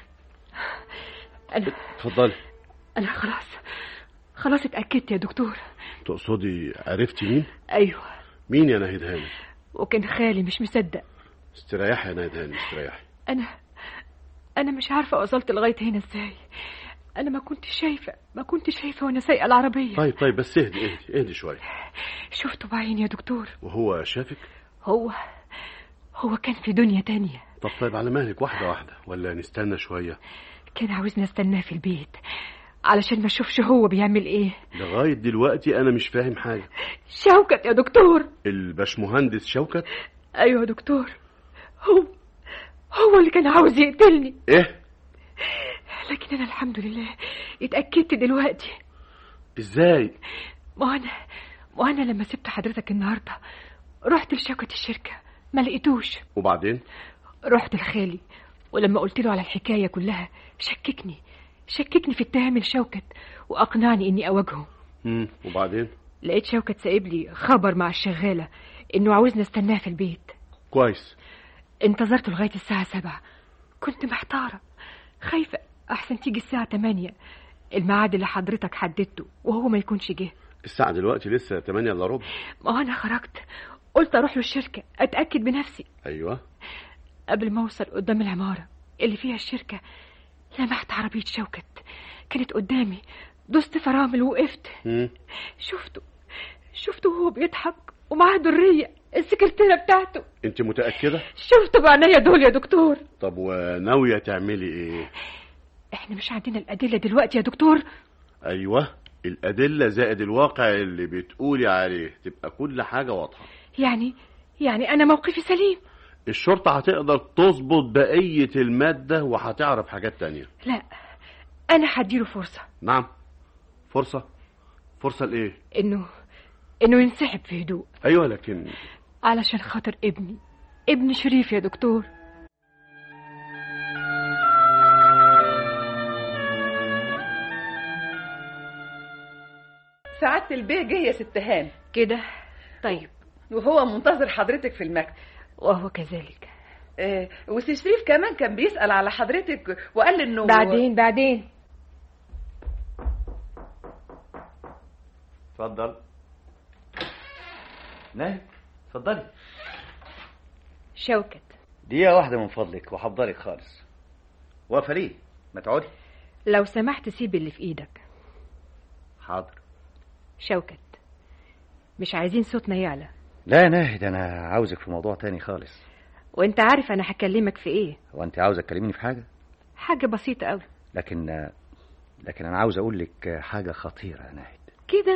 [SPEAKER 5] انا
[SPEAKER 8] اتفضلي
[SPEAKER 5] انا خلاص خلاص اتاكدت يا دكتور
[SPEAKER 8] تقصدي عرفتي مين
[SPEAKER 5] ايوه
[SPEAKER 8] مين يا ناهد هانم
[SPEAKER 5] وكان خالي مش مصدق
[SPEAKER 8] استريحي يا ناهد هانم استريحي
[SPEAKER 5] انا انا مش عارفه وصلت لغايه هنا ازاي انا ما كنتش شايفه ما كنتش شايفه وانا سايقه العربيه
[SPEAKER 8] طيب طيب بس اهدي اهدي اهدي شويه
[SPEAKER 5] شفته بعيني يا دكتور
[SPEAKER 8] وهو شافك
[SPEAKER 5] هو هو كان في دنيا تانية
[SPEAKER 8] طب طيب على مهلك واحده واحده ولا نستنى شويه
[SPEAKER 5] كان عاوزني استناه في البيت علشان ما اشوفش هو بيعمل ايه
[SPEAKER 8] لغايه دلوقتي انا مش فاهم حاجه
[SPEAKER 5] شوكت يا دكتور
[SPEAKER 8] الباشمهندس شوكت
[SPEAKER 5] ايوه يا دكتور هو هو اللي كان عاوز يقتلني
[SPEAKER 8] ايه
[SPEAKER 5] لكن انا الحمد لله اتاكدت دلوقتي
[SPEAKER 8] ازاي
[SPEAKER 5] ما انا ما انا لما سبت حضرتك النهارده رحت لشوكة الشركة ما لقيتوش
[SPEAKER 8] وبعدين
[SPEAKER 5] رحت لخالي ولما قلت له على الحكاية كلها شككني شككني في اتهام لشوكت وأقنعني إني أواجهه
[SPEAKER 8] امم وبعدين
[SPEAKER 5] لقيت شوكت سايب لي خبر مع الشغالة إنه عاوزني استناه في البيت
[SPEAKER 8] كويس
[SPEAKER 5] انتظرته لغاية الساعة سبعة كنت محتارة خايفة أحسن تيجي الساعة تمانية الميعاد اللي حضرتك حددته وهو ما يكونش جه
[SPEAKER 8] الساعه دلوقتي لسه 8 الا ربع
[SPEAKER 5] ما أنا خرجت قلت أروح له الشركة أتأكد بنفسي
[SPEAKER 8] ايوه
[SPEAKER 5] قبل ما أوصل قدام العمارة اللي فيها الشركة لمحت عربية شوكت كانت قدامي دوست فرامل وقفت
[SPEAKER 8] امم
[SPEAKER 5] شفته شفته وهو بيضحك ومعاه درية السكرتيرة بتاعته
[SPEAKER 8] انت متأكدة
[SPEAKER 5] شفته بعينيا دول يا دكتور
[SPEAKER 8] طب وناوية تعملي ايه
[SPEAKER 5] احنا مش عندنا الأدلة دلوقتي يا دكتور
[SPEAKER 8] ايوه الأدلة زائد الواقع اللي بتقولي عليه تبقى كل حاجة واضحة
[SPEAKER 5] يعني يعني أنا موقفي سليم
[SPEAKER 8] الشرطة هتقدر تظبط بقية المادة وهتعرف حاجات تانية
[SPEAKER 5] لا أنا هديله فرصة
[SPEAKER 8] نعم فرصة فرصة لإيه
[SPEAKER 5] إنه إنه ينسحب في هدوء
[SPEAKER 8] أيوة لكن
[SPEAKER 5] علشان خاطر ابني ابن شريف يا دكتور
[SPEAKER 10] سعادة البيه جه يا ست هان
[SPEAKER 5] كده طيب
[SPEAKER 10] وهو منتظر حضرتك في المكتب
[SPEAKER 5] وهو كذلك
[SPEAKER 10] آه وسي شريف كمان كان بيسأل على حضرتك وقال انه
[SPEAKER 5] بعدين بعدين
[SPEAKER 4] اتفضل ناهد اتفضلي
[SPEAKER 5] شوكت
[SPEAKER 4] دقيقة واحدة من فضلك وحفضلك خالص واقفة ليه؟ ما تقعدي
[SPEAKER 5] لو سمحت سيب اللي في ايدك
[SPEAKER 4] حاضر
[SPEAKER 5] شوكت مش عايزين صوتنا يعلى
[SPEAKER 4] لا يا ناهد أنا عاوزك في موضوع تاني خالص
[SPEAKER 5] وانت عارف انا هكلمك في ايه
[SPEAKER 4] هو أنت عاوزة تكلميني في حاجة؟
[SPEAKER 5] حاجة بسيطة قوي
[SPEAKER 4] لكن لكن أنا عاوز أقول لك حاجة خطيرة يا ناهد
[SPEAKER 5] كده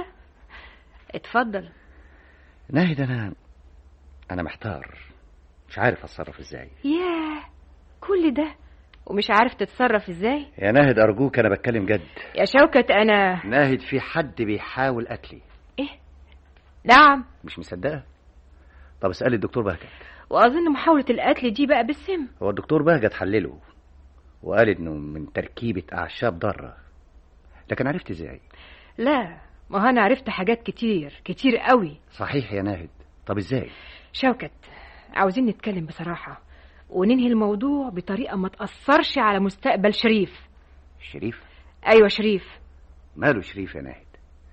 [SPEAKER 5] اتفضل
[SPEAKER 4] ناهد أنا أنا محتار مش عارف أتصرف إزاي
[SPEAKER 5] ياه كل ده ومش عارف تتصرف ازاي
[SPEAKER 4] يا ناهد أرجوك أنا بتكلم جد
[SPEAKER 5] يا شوكت انا
[SPEAKER 4] ناهد في حد بيحاول قتلي
[SPEAKER 5] ايه نعم
[SPEAKER 4] مش مصدقة طب اسألي الدكتور بهجت
[SPEAKER 5] واظن محاولة القتل دي بقى بالسم
[SPEAKER 4] هو الدكتور بهجت حلله وقال انه من تركيبة اعشاب ضارة لكن عرفت ازاي
[SPEAKER 5] لا ما هو انا عرفت حاجات كتير كتير قوي
[SPEAKER 4] صحيح يا ناهد طب ازاي
[SPEAKER 5] شوكت عاوزين نتكلم بصراحة وننهي الموضوع بطريقة ما تأثرش على مستقبل شريف
[SPEAKER 4] شريف
[SPEAKER 5] أيوة شريف
[SPEAKER 4] ماله شريف يا ناهد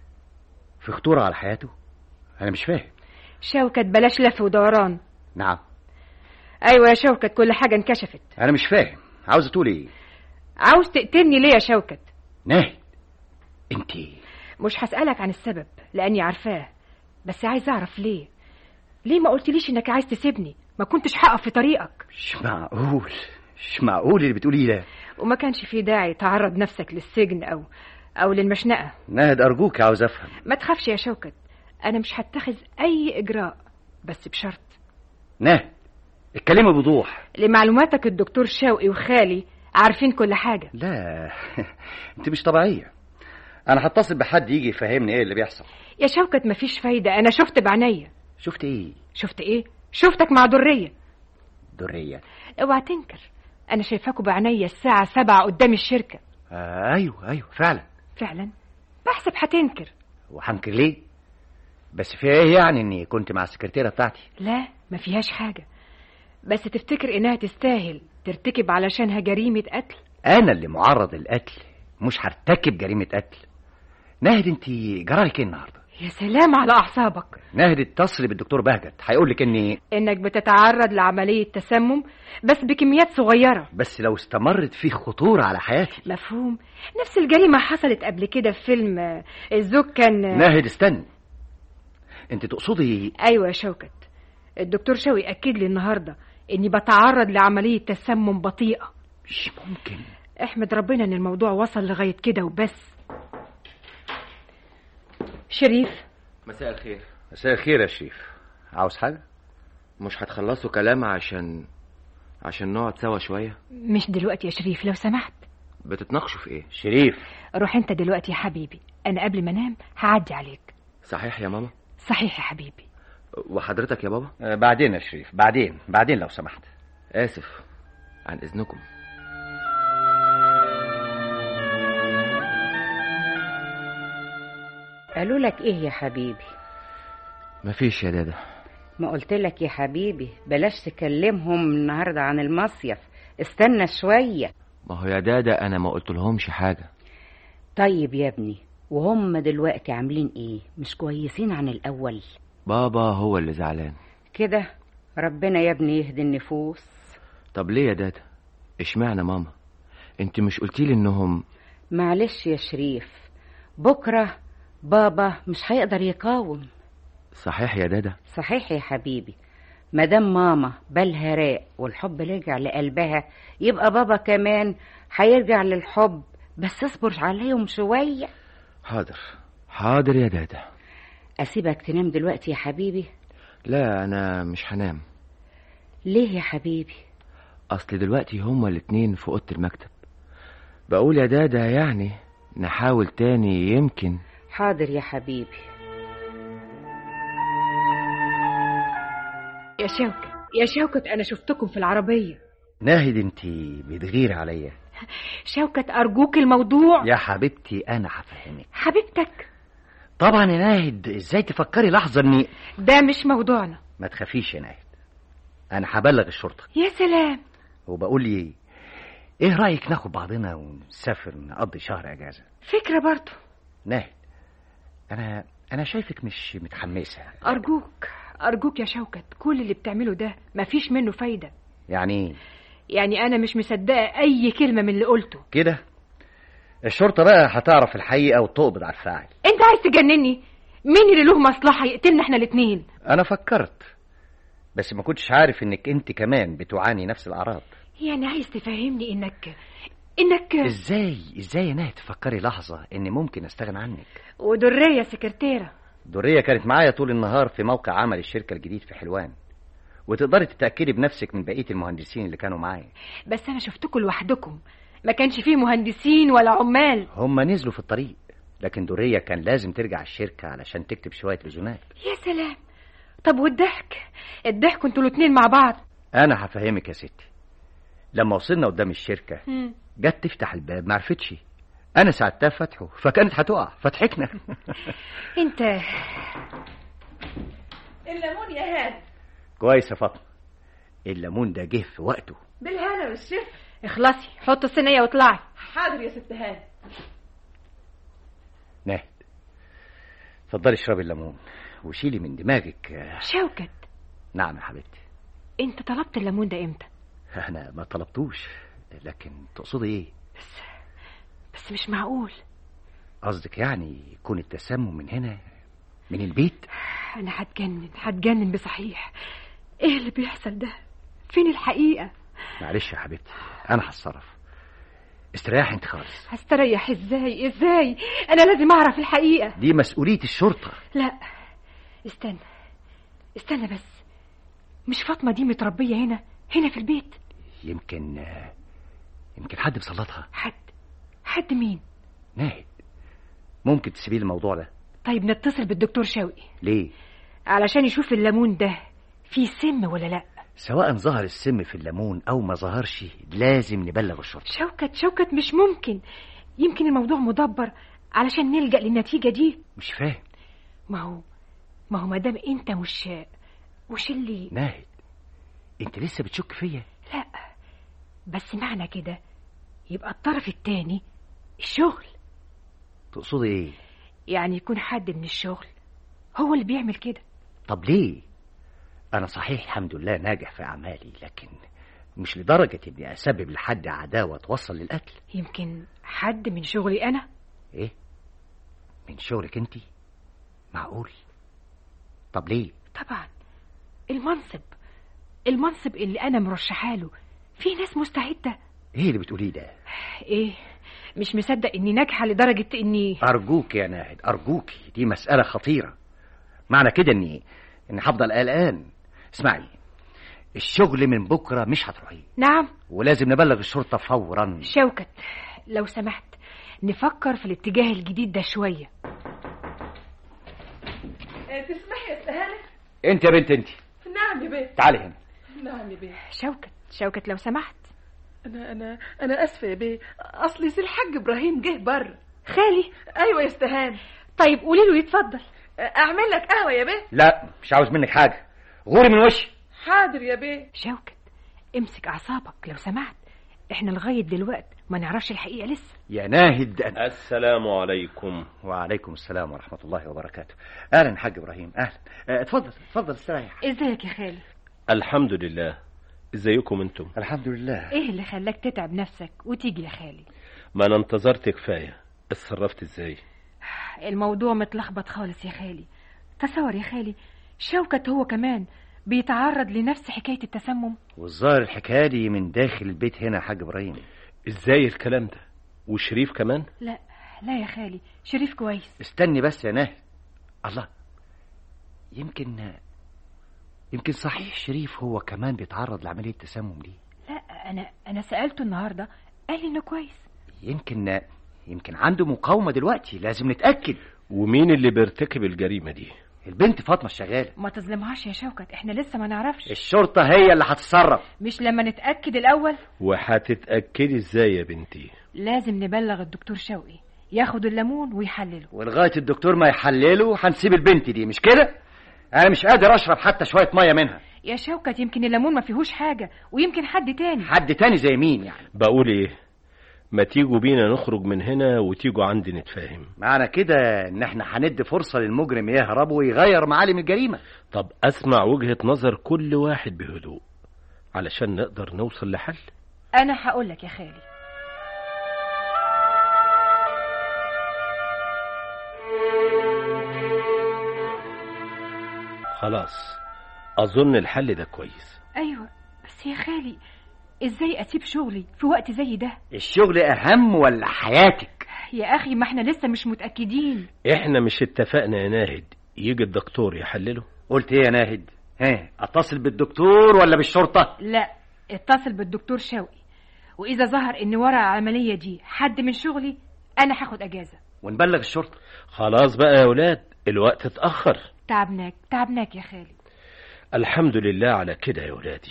[SPEAKER 4] في خطورة على حياته أنا مش فاهم
[SPEAKER 5] شوكت بلاش لف ودوران
[SPEAKER 4] نعم
[SPEAKER 5] أيوة يا شوكت كل حاجة انكشفت
[SPEAKER 4] أنا مش فاهم عاوزة تقول إيه
[SPEAKER 5] عاوز تقتلني ليه يا شوكت
[SPEAKER 4] ناهد أنت
[SPEAKER 5] مش هسألك عن السبب لأني عارفاه بس عايز أعرف ليه ليه ما قلتليش إنك عايز تسيبني ما كنتش هقف في طريقك
[SPEAKER 4] مش معقول مش معقول اللي بتقوليه ده
[SPEAKER 5] وما كانش في داعي تعرض نفسك للسجن أو أو للمشنقة
[SPEAKER 4] ناهد أرجوك عاوز أفهم
[SPEAKER 5] ما تخافش يا شوكت أنا مش هتخذ أي إجراء بس بشرط
[SPEAKER 4] ناهد اتكلمي بوضوح
[SPEAKER 5] لمعلوماتك الدكتور شوقي وخالي عارفين كل حاجة
[SPEAKER 4] لا انت مش طبيعية انا هتصل بحد يجي يفهمني ايه اللي بيحصل
[SPEAKER 5] يا شوكت مفيش فايدة أنا شفت بعينيا
[SPEAKER 4] شفت ايه
[SPEAKER 5] شفت إيه شفتك مع درية
[SPEAKER 4] درية
[SPEAKER 5] اوعى تنكر أنا شايفاكوا بعينيا الساعة سبعة قدام الشركة
[SPEAKER 4] آه ايوه ايوه فعلا
[SPEAKER 5] فعلا بحسب هتنكر
[SPEAKER 4] وهنكر ليه بس في ايه يعني اني كنت مع السكرتيرة بتاعتي
[SPEAKER 5] لا ما فيهاش حاجة بس تفتكر إنها تستاهل ترتكب علشانها جريمة قتل
[SPEAKER 4] انا اللي معرض للقتل مش هرتكب جريمة قتل ناهد انت جرالك ايه النهارده
[SPEAKER 5] يا سلام على أعصابك
[SPEAKER 4] ناهد اتصل بالدكتور بهجت هيقول لك اني
[SPEAKER 5] إنك بتتعرض لعملية تسمم بس بكميات صغيرة
[SPEAKER 4] بس لو استمرت في خطورة على حياتي
[SPEAKER 5] مفهوم نفس الجريمة حصلت قبل كده في فيلم آه، الزوج كان
[SPEAKER 4] ناهد استني انت تقصدي
[SPEAKER 5] أيوة يا شوكت الدكتور شوقي أكد لي النهاردة إني بتعرض لعملية تسمم بطيئة
[SPEAKER 4] مش ممكن
[SPEAKER 5] احمد ربنا إن الموضوع وصل لغاية كده وبس شريف
[SPEAKER 3] مساء الخير
[SPEAKER 4] مساء الخير يا شريف عاوز حاجة
[SPEAKER 3] مش هتخلصوا كلام عشان عشان نقعد سوا شوية
[SPEAKER 5] مش دلوقتي يا شريف لو سمحت
[SPEAKER 3] بتتناقشوا في ايه
[SPEAKER 4] شريف
[SPEAKER 5] روح انت دلوقتي يا حبيبي انا قبل ما انام هعدي عليك
[SPEAKER 3] صحيح يا ماما
[SPEAKER 5] صحيح يا حبيبي
[SPEAKER 3] وحضرتك يا بابا
[SPEAKER 4] آه بعدين يا شريف بعدين بعدين لو سمحت
[SPEAKER 3] اسف عن اذنكم
[SPEAKER 6] قالوا لك ايه يا حبيبي
[SPEAKER 3] مفيش يا دادا
[SPEAKER 6] ما قلت لك يا حبيبي بلاش تكلمهم النهارده عن المصيف استنى شويه
[SPEAKER 3] ما هو يا دادا انا ما قلت لهمش حاجة
[SPEAKER 6] طيب يا ابني وهم دلوقتي عاملين ايه مش كويسين عن الاول
[SPEAKER 3] بابا هو اللي زعلان
[SPEAKER 6] كده ربنا يا ابني يهدي النفوس
[SPEAKER 3] طب ليه يا دادا اشمعنى ماما انت مش قلتيلي انهم
[SPEAKER 6] معلش يا شريف بكره بابا مش هيقدر يقاوم
[SPEAKER 3] صحيح يا دادا
[SPEAKER 6] صحيح يا حبيبي مدام ماما بالها راق والحب رجع لقلبها يبقى بابا كمان هيرجع للحب بس اصبر عليهم شوية
[SPEAKER 3] حاضر حاضر يا دادا
[SPEAKER 6] أسيبك تنام دلوقتي يا حبيبي
[SPEAKER 3] لا أنا مش هنام
[SPEAKER 6] ليه يا حبيبي
[SPEAKER 3] أصل دلوقتي هما الاتنين في أوضة المكتب بقول يا دادا يعني نحاول تاني يمكن
[SPEAKER 6] حاضر يا حبيبي
[SPEAKER 5] يا شوكت يا شوكت أنا شفتكم في العربية
[SPEAKER 4] ناهد انت بتغير عليا
[SPEAKER 5] شوكت أرجوك الموضوع
[SPEAKER 4] يا حبيبتي انا هفهمك
[SPEAKER 5] حبيبتك
[SPEAKER 4] طبعا يا ناهد ازاي تفكري لحظه اني
[SPEAKER 5] ده مش موضوعنا
[SPEAKER 4] ما تخافيش يا ناهد انا هبلغ الشرطه
[SPEAKER 5] يا سلام
[SPEAKER 4] وبقول لي ايه ايه رايك ناخد بعضنا ونسافر نقضي شهر اجازه
[SPEAKER 5] فكرة برضو
[SPEAKER 4] ناهد انا انا شايفك مش متحمسه
[SPEAKER 5] أرجوك أرجوك يا شوكت كل اللي بتعمله ده مفيش منه فايدة
[SPEAKER 4] يعني ايه
[SPEAKER 5] يعني أنا مش مصدقة أي كلمة من اللي قلته
[SPEAKER 4] كده الشرطه بقى هتعرف الحقيقه وتقبض على الفاعل
[SPEAKER 5] أنت عايز تجنني مين اللي له مصلحة يقتلنا احنا الاتنين
[SPEAKER 4] انا فكرت بس ما كنتش عارف انك انت كمان بتعاني نفس الاعراض
[SPEAKER 5] يعني عايز تفهمني إنك إنك
[SPEAKER 4] ازاي ازاي يا ناهد تفكري لحظه اني ممكن استغنى عنك
[SPEAKER 5] ودرية سكرتيرة
[SPEAKER 4] درية كانت معايا طول النهار في موقع عمل الشركة الجديد في حلوان وتقدري تتأكدي بنفسك من بقية المهندسين اللي كانوا معايا
[SPEAKER 5] بس أنا شفتكم لوحدكم ما كانش فيه مهندسين ولا عمال
[SPEAKER 4] هم نزلوا في الطريق لكن درية كان لازم ترجع الشركة علشان تكتب شوية لزومات
[SPEAKER 5] يا سلام طب والضحك الضحك انتوا الاتنين مع بعض
[SPEAKER 4] أنا هفهمك يا ستي لما وصلنا قدام الشركة
[SPEAKER 5] مم.
[SPEAKER 4] جت تفتح الباب معرفتش أنا ساعدتها فتحه فكانت هتقع فضحكنا
[SPEAKER 5] انت
[SPEAKER 10] الليمون يا هاد
[SPEAKER 4] كويس يا فاطمة الليمون ده جه في وقته
[SPEAKER 10] بالهنا والشفا
[SPEAKER 5] اخلصي حطي الصينية واطلعي
[SPEAKER 10] حاضر يا ست هاد
[SPEAKER 4] ناهد اتفضلي اشربي الليمون وشيلي من دماغك
[SPEAKER 5] شوكت
[SPEAKER 4] نعم يا حبيبتي
[SPEAKER 5] انت طلبت الليمون ده امتى
[SPEAKER 4] انا ما طلبتوش لكن تقصدي ايه
[SPEAKER 5] بس مش معقول
[SPEAKER 4] قصدك يعني يكون التسمم من هنا من البيت
[SPEAKER 5] انا هتجنن هتجنن بصحيح ايه اللي بيحصل ده فين الحقيقة
[SPEAKER 4] معلش يا حبيبتي انا هتصرف استريحي انت خالص
[SPEAKER 5] هستريح ازاي ازاي انا لازم اعرف الحقيقة
[SPEAKER 4] دي مسؤولية الشرطة
[SPEAKER 5] لا استنى استنى بس مش فاطمة دي متربية هنا هنا في البيت
[SPEAKER 4] يمكن يمكن حد مسلطها
[SPEAKER 5] حد حد مين
[SPEAKER 4] ناهد ممكن تسيبي لي الموضوع ده
[SPEAKER 5] طيب نتصل بالدكتور شوقي
[SPEAKER 4] ليه
[SPEAKER 5] علشان يشوف الليمون ده فيه سم ولا لا
[SPEAKER 4] سواء ظهر السم في الليمون او ما ظهرش لازم نبلغ الشرطة
[SPEAKER 5] شوكت شوكت مش ممكن يمكن الموضوع مدبر علشان نلجأ للنتيجة دي
[SPEAKER 4] مش فاهم
[SPEAKER 5] ما هو ما هو مادام انت مش مش اللي
[SPEAKER 4] ناهد انت لسه بتشك فيا
[SPEAKER 5] لا بس معنى كده يبقى الطرف التاني الشغل
[SPEAKER 4] تقصدي ايه
[SPEAKER 5] يعني يكون حد من الشغل هو اللي بيعمل كده
[SPEAKER 4] طب ليه انا صحيح الحمد لله ناجح في اعمالي لكن مش لدرجة اني اسبب لحد عداوة توصل للقتل
[SPEAKER 5] يمكن حد من شغلي انا
[SPEAKER 4] ايه من شغلك انت معقول طب ليه
[SPEAKER 5] طبعا المنصب المنصب اللي انا مرشحه له في ناس مستعده
[SPEAKER 4] ايه اللي بتقوليه ده
[SPEAKER 5] ايه مش مصدق اني ناجحه لدرجه اني
[SPEAKER 4] ارجوك يا ناهد ارجوك دي مسألة خطيرة معنى كده اني اني هفضل قلقان اسمعي الشغل من بكرة مش هتروحيه
[SPEAKER 5] نعم
[SPEAKER 4] ولازم نبلغ الشرطة فورا
[SPEAKER 5] شوكت لو سمحت نفكر في الاتجاه الجديد ده شويه
[SPEAKER 10] تسمحي يا استهانة
[SPEAKER 4] انت يا بنت انت
[SPEAKER 10] نعم يا بيه
[SPEAKER 4] تعالي هنا
[SPEAKER 10] نعم يا بيه
[SPEAKER 5] شوكت شوكت لو سمحت
[SPEAKER 10] انا انا انا اسفه يا بيه اصلي سي الحاج ابراهيم جه بره
[SPEAKER 5] خالي
[SPEAKER 10] ايوه يا استهانة
[SPEAKER 5] طيب قولي له يتفضل
[SPEAKER 10] اعمل لك قهوه يا بيه
[SPEAKER 4] لا مش عاوز منك حاجة غوري من وشي
[SPEAKER 10] حاضر يا بيه
[SPEAKER 5] شوكت امسك اعصابك لو سمحت احنا لغايه دلوقتي ما نعرفش الحقيقه لسه
[SPEAKER 4] يا ناهد أن...
[SPEAKER 9] السلام عليكم
[SPEAKER 4] وعليكم السلام ورحمة الله وبركاته أهلا حاج إبراهيم أهلا آه، اتفضل اتفضل استريح
[SPEAKER 5] ازيك يا خالي
[SPEAKER 9] الحمد لله ازيكم انتم
[SPEAKER 4] الحمد لله
[SPEAKER 5] ايه اللي خلاك تتعب نفسك وتيجي يا خالي
[SPEAKER 9] ما انا انتظرت كفايه اتصرفت ازاي
[SPEAKER 5] الموضوع متلخبط خالص يا خالي تصور يا خالي شوكت هو كمان بيتعرض لنفس حكاية التسمم
[SPEAKER 4] والظاهر الحكايه دي من داخل البيت هنا يا حاج ابراهيم
[SPEAKER 9] ازاي الكلام ده وشريف كمان
[SPEAKER 5] لا لا يا خالي شريف كويس
[SPEAKER 4] استني بس يا ناهد الله يمكن يمكن صحيح شريف هو كمان بيتعرض لعمليه التسمم دي
[SPEAKER 5] لا انا انا سألته النهاردة قال لي انه كويس
[SPEAKER 4] يمكن يمكن عنده مقاومه دلوقتي لازم نتاكد
[SPEAKER 9] ومين اللي بيرتكب الجريمه دي
[SPEAKER 4] البنت فاطمه الشغاله
[SPEAKER 5] ما تظلمهاش يا شوكت احنا لسه ما نعرفش
[SPEAKER 4] الشرطه هي اللي هتتصرف
[SPEAKER 5] مش لما نتأكد الأول
[SPEAKER 9] وهتتاكدي ازاي يا بنتي
[SPEAKER 5] لازم نبلغ الدكتور شوقي ياخد الليمون ويحلله
[SPEAKER 4] ولغايه الدكتور ما يحلله هنسيب البنت دي مش كده انا مش قادر اشرب حتى شويه ميه منها
[SPEAKER 5] يا شوكت يمكن الليمون ما فيهوش حاجة ويمكن حد تاني
[SPEAKER 4] حد تاني زي مين يعني
[SPEAKER 9] بقول ايه ما تيجوا بينا نخرج من هنا وتيجوا عندي نتفاهم
[SPEAKER 4] معنى كده ان احنا هندي فرصه للمجرم يهرب ويغير معالم الجريمه
[SPEAKER 9] طب اسمع وجهة نظر كل واحد بهدوء علشان نقدر نوصل لحل
[SPEAKER 5] أنا هقول لك يا خالي
[SPEAKER 9] خلاص اظن الحل ده كويس
[SPEAKER 5] أيوة بس يا خالي إزاي أسيب شغلي في وقت زي ده
[SPEAKER 4] الشغل اهم ولا حياتك
[SPEAKER 5] يا أخي ما احنا لسه مش متأكدين
[SPEAKER 9] احنا مش اتفقنا يا ناهد يجي الدكتور يحلله
[SPEAKER 4] قلت ايه يا ناهد ها اتصل بالدكتور ولا بالشرطه
[SPEAKER 5] لا اتصل بالدكتور شوقي وإذا ظهر إن ورا العملية دي حد من شغلي أنا هاخد أجازة
[SPEAKER 4] ونبلغ الشرطه
[SPEAKER 9] خلاص بقى يا ولاد الوقت اتأخر
[SPEAKER 5] تعبناك تعبناك يا خالي
[SPEAKER 9] الحمد لله على كده يا ولادي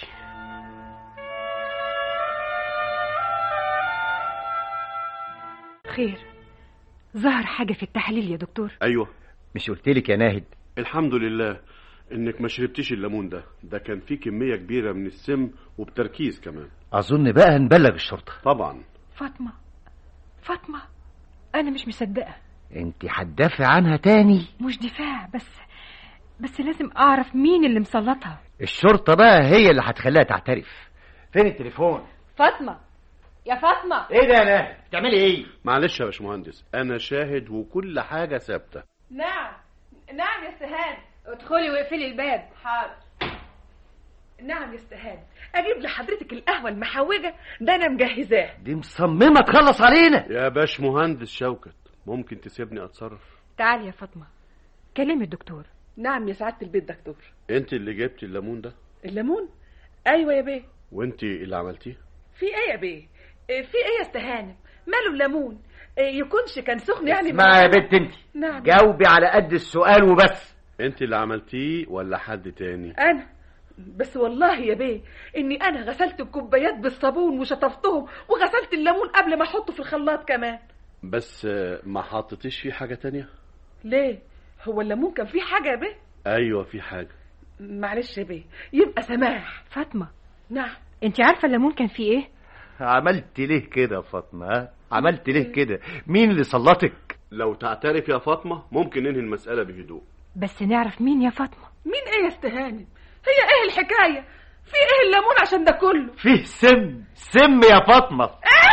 [SPEAKER 5] خير ظهر حاجة في التحاليل يا دكتور
[SPEAKER 8] ايوه
[SPEAKER 4] مش قلت لك يا ناهد
[SPEAKER 8] الحمد لله انك ما شربتيش الليمون ده ده كان فيه كميه كبيره من السم وبتركيز كمان
[SPEAKER 4] اظن بقى نبلغ الشرطه
[SPEAKER 8] طبعا
[SPEAKER 5] فاطمة فاطمة أنا مش مصدقة
[SPEAKER 4] انت هتدافع عنها تاني
[SPEAKER 5] مش دفاع بس بس لازم أعرف مين اللي مسلطها
[SPEAKER 4] الشرطه بقى هي اللي هتخليها تعترف فين التليفون
[SPEAKER 5] فاطمة يا فاطمة
[SPEAKER 4] ايه ده يا ناهد بتعملي ايه
[SPEAKER 8] معلش يا باشمهندس انا شاهد وكل حاجه ثابته
[SPEAKER 10] نعم نعم يا استهان
[SPEAKER 5] ادخلي واقفلي الباب
[SPEAKER 10] حاضر نعم يا استهان اجيب لحضرتك القهوه المحوجه ده انا مجهزاه
[SPEAKER 4] دي مصممه تخلص علينا
[SPEAKER 8] يا باشمهندس شوكت ممكن تسيبني اتصرف
[SPEAKER 5] تعالي يا فاطمة كلمي الدكتور
[SPEAKER 10] نعم يا سعاده البيت دكتور
[SPEAKER 8] انت اللي جبتي الليمون ده
[SPEAKER 10] الليمون ايوه يا بيه
[SPEAKER 8] وانت اللي عملتيه
[SPEAKER 10] في ايه يا بيه إيه في ايه يا استهانم ماله الليمون إيه يكونش كان سخن يعني
[SPEAKER 4] اسمعي يا بنت انت
[SPEAKER 10] نعم
[SPEAKER 4] جاوبي على قد السؤال وبس
[SPEAKER 8] انت اللي عملتيه ولا حد تاني
[SPEAKER 10] انا بس والله يا بيه اني انا غسلت الكوبايات بالصابون وشطفتهم وغسلت الليمون قبل ما احطه في الخلاط كمان
[SPEAKER 8] بس آه، ما حطيتيش فيه حاجه تانية
[SPEAKER 10] ليه هو الليمون كان فيه حاجه يا بيه
[SPEAKER 8] ايوه في حاجه
[SPEAKER 10] معلش يا بيه يبقى سماح
[SPEAKER 5] فاطمة
[SPEAKER 10] نعم
[SPEAKER 5] انت عارفة الليمون كان فيه ايه
[SPEAKER 4] عملت ليه كده يا فاطمه ها؟ عملت ليه كده مين اللي سلطك
[SPEAKER 8] لو تعترف يا فاطمه ممكن ننهي المساله بهدوء
[SPEAKER 5] بس نعرف مين يا فاطمة
[SPEAKER 10] مين ايه يا استهانم هي ايه الحكايه في ايه الليمون عشان ده كله
[SPEAKER 4] فيه سم سم يا فاطمه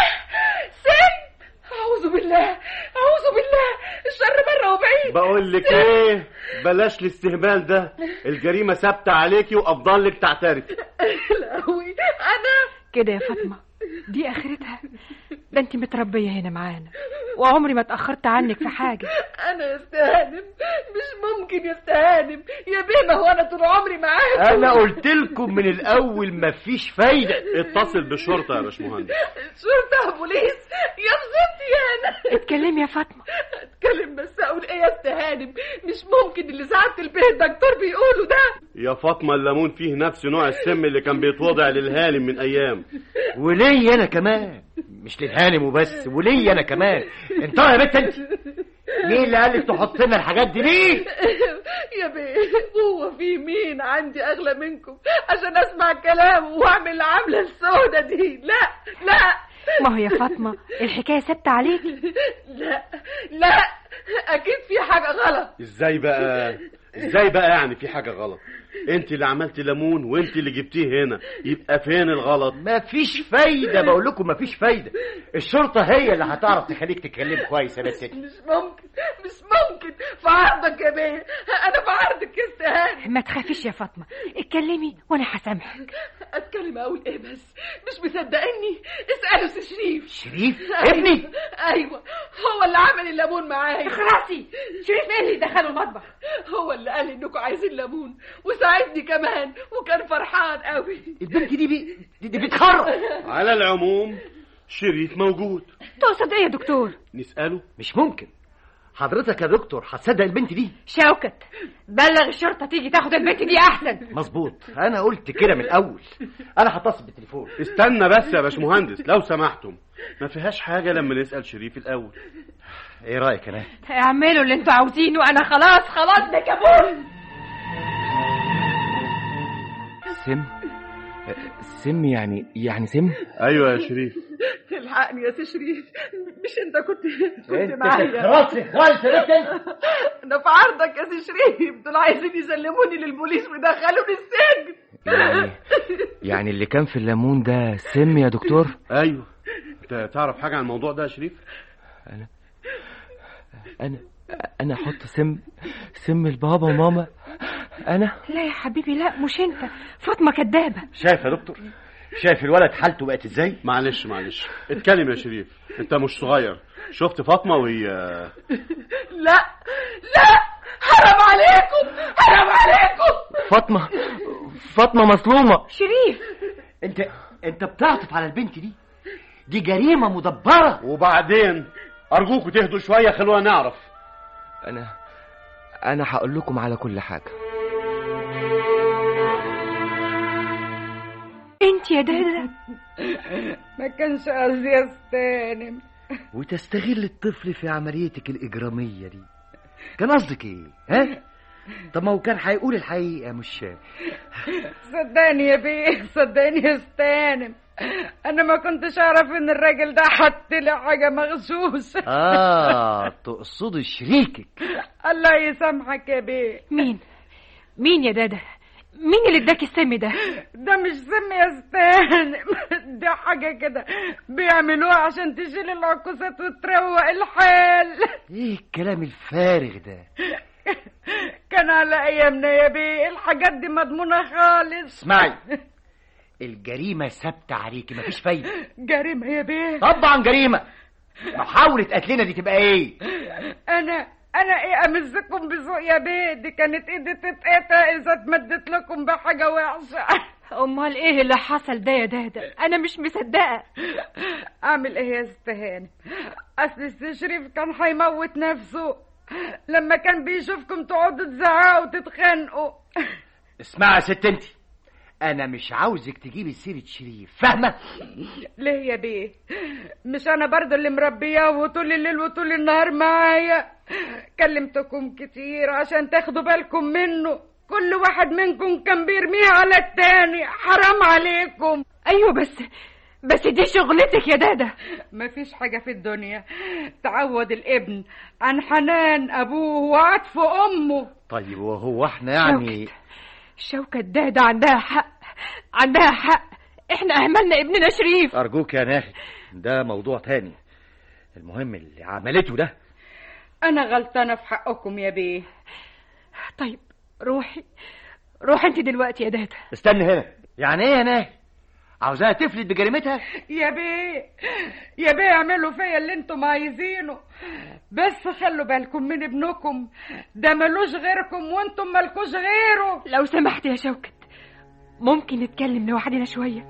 [SPEAKER 10] سم اعوذ بالله اعوذ بالله الشر بره وبعيد
[SPEAKER 8] بقول لك ايه بلاش الاستهبال ده الجريمه ثابته عليكي وافضل لك تعترف
[SPEAKER 10] لهوي انا
[SPEAKER 5] كده يا فاطمة دي اخرتها ده انت متربية هنا معانا وعمري ما اتأخرت عنك في حاجة
[SPEAKER 10] انا يا استهانم مش ممكن يا استهانم يا بيه ما هو انا طول عمري معاك
[SPEAKER 4] انا قلت لكم من الاول مفيش فايده
[SPEAKER 8] اتصل بالشرطه يا باشمهندس
[SPEAKER 10] شرطه بوليس يا بزتي انا
[SPEAKER 5] اتكلمي يا فاطمة
[SPEAKER 10] اتكلم بس اقول ايه يا استهانم مش ممكن اللي سعاده البيه الدكتور بيقوله ده
[SPEAKER 8] يا فاطمه الليمون فيه نفس نوع السم اللي كان بيتوضع للهالم من ايام
[SPEAKER 4] وليه انا كمان مش للهانم وبس وليه انا كمان انت يا بنت انت مين اللي قال لك تحط لنا الحاجات دي مين
[SPEAKER 10] يا بيه هو في مين عندي اغلى منكم عشان اسمع كلامه واعمل العمله السودة دي لا لا
[SPEAKER 5] ما هو يا فاطمة الحكاية ثابتة عليك
[SPEAKER 10] لا لا اكيد في حاجه غلط
[SPEAKER 8] ازاي بقى ازاي بقى يعني في حاجه غلط انت اللي عملتي ليمون وانت اللي جبتيه هنا يبقى فين الغلط
[SPEAKER 4] مفيش فايدة بقول لكم مفيش فايدة الشرطة هي اللي هتعرف تخليك تتكلم كويس يا بنت
[SPEAKER 10] مش ممكن مش ممكن في عرضك يا بيه انا في عرضك يا استهاني
[SPEAKER 5] ما تخافيش يا فاطمة اتكلمي وانا هسامحك
[SPEAKER 10] اتكلم اقول ايه بس مش مصدقني اسالوا سي شريف
[SPEAKER 4] شريف
[SPEAKER 10] أيوة.
[SPEAKER 4] ابني
[SPEAKER 10] ايوه هو اللي عمل الليمون معايا
[SPEAKER 5] خلاصي شريف ايه اللي دخله المطبخ
[SPEAKER 10] هو اللي قال انكم عايزين ليمون وساعدني كمان وكان فرحان قوي
[SPEAKER 4] البنت دي بي... دي, دي بتخرب
[SPEAKER 8] على العموم شريف موجود
[SPEAKER 5] تقصد ايه يا دكتور
[SPEAKER 8] نساله
[SPEAKER 4] مش ممكن حضرتك يا دكتور هتصدق البنت دي
[SPEAKER 5] شوكت بلغ الشرطة تيجي تاخد البنت دي احسن
[SPEAKER 4] مظبوط انا قلت كده من الاول انا هتصل بالتليفون
[SPEAKER 8] استنى بس يا باشمهندس لو سمحتم ما فيهاش حاجه لما نسال شريف الاول
[SPEAKER 4] ايه رايك انا
[SPEAKER 5] اعملوا اللي انتوا عاوزينه انا خلاص خلاص ده كابول
[SPEAKER 3] سم سم يعني يعني سم
[SPEAKER 8] ايوه يا شريف
[SPEAKER 10] الحقني يا سي شريف مش انت كنت كنت
[SPEAKER 4] انت
[SPEAKER 10] معايا
[SPEAKER 4] راسي خالص يا بنت انت
[SPEAKER 10] انا في عرضك يا سي شريف دول عايزين يسلموني للبوليس ويدخلوني السجن
[SPEAKER 3] يعني يعني اللي كان في الليمون ده سم يا دكتور
[SPEAKER 8] ايوه انت تعرف حاجه عن الموضوع ده يا شريف
[SPEAKER 3] انا انا احط سم سم لبابا وماما انا
[SPEAKER 5] لا يا حبيبي لا مش انت فاطمة كدابة
[SPEAKER 4] شايف يا دكتور شايف الولد حالته بقت ازاي
[SPEAKER 8] معلش معلش اتكلم يا شريف انت مش صغير شفت فاطمه وهي
[SPEAKER 10] لا لا حرام عليكم حرام عليكم
[SPEAKER 3] فاطمة فاطمة مظلومة
[SPEAKER 5] شريف
[SPEAKER 4] انت انت بتعطف على البنت دي دي جريمه مدبره
[SPEAKER 8] وبعدين ارجوكوا تهدوا شويه خلونا نعرف
[SPEAKER 3] انا انا هقول لكم على كل حاجة
[SPEAKER 5] انت يا دادا
[SPEAKER 6] ما كانش قصدي استانم
[SPEAKER 4] وتستغل الطفل في عمليتك الاجراميه دي كان قصدك ايه ها طب ما هو كان هيقول الحقيقه مش شايف
[SPEAKER 6] صدقني يا بيه صدقني يا استانم انا ما كنتش اعرف ان الراجل ده حط لي حاجه مغشوشه
[SPEAKER 4] اه تقصدي شريكك
[SPEAKER 6] الله يسامحك يا بيه
[SPEAKER 5] مين مين يا دادا مين اللي اداك السم ده
[SPEAKER 6] ده مش سم يا استانم دي حاجه كده بيعملوها عشان تشيل العكوسات وتروق الحال
[SPEAKER 4] ايه الكلام الفارغ ده
[SPEAKER 6] كان على ايامنا يا بيه الحاجات دي مضمونه خالص
[SPEAKER 4] اسمعي الجريمه ثابته عليكي مفيش فايده
[SPEAKER 6] جريمه يا بيه
[SPEAKER 4] طبعا جريمه محاولة قتلنا دي تبقى ايه
[SPEAKER 6] انا انا ايه امزكم بذوق يا بيه دي كانت ايدي تتقطع اذا اتمدت لكم بحاجه وحشه
[SPEAKER 5] امال ايه اللي حصل ده يا دادا انا مش مصدقه
[SPEAKER 6] اعمل ايه يا استهان اصل الشريف كان هيموت نفسه لما كان بيشوفكم تقعدوا تزعقوا وتتخانقوا
[SPEAKER 4] اسمعي يا ست انت انا مش عاوزك تجيبي سيره شريف فاهمه
[SPEAKER 6] ليه يا بيه مش انا برضو اللي مربياه وطول الليل وطول النهار معايا كلمتكم كتير عشان تاخدوا بالكم منه كل واحد منكم كان بيرميه على التاني حرام عليكم
[SPEAKER 5] ايوه بس بس دي شغلتك يا دادا
[SPEAKER 6] مفيش حاجة في الدنيا تعود الابن عن حنان أبوه وعطف أمه
[SPEAKER 4] طيب وهو احنا يعني
[SPEAKER 5] شوكة دادا عندها حق عندها حق احنا اهملنا ابننا شريف
[SPEAKER 4] أرجوك يا ناهد ده موضوع تاني المهم اللي عملته ده
[SPEAKER 6] أنا غلطانة في حقكم يا بيه
[SPEAKER 5] طيب روحي روحي انت دلوقتي يا دادا
[SPEAKER 4] استني هنا يعني ايه يا ناهد عاوزاها تفلت بجريمتها
[SPEAKER 6] يا بيه يا بيه اعملوا فيا اللي انتم عايزينه بس خلوا بالكم من ابنكم ده ملوش غيركم وانتم مالكوش غيره
[SPEAKER 5] لو سمحت يا شوكت ممكن نتكلم لوحدنا شوية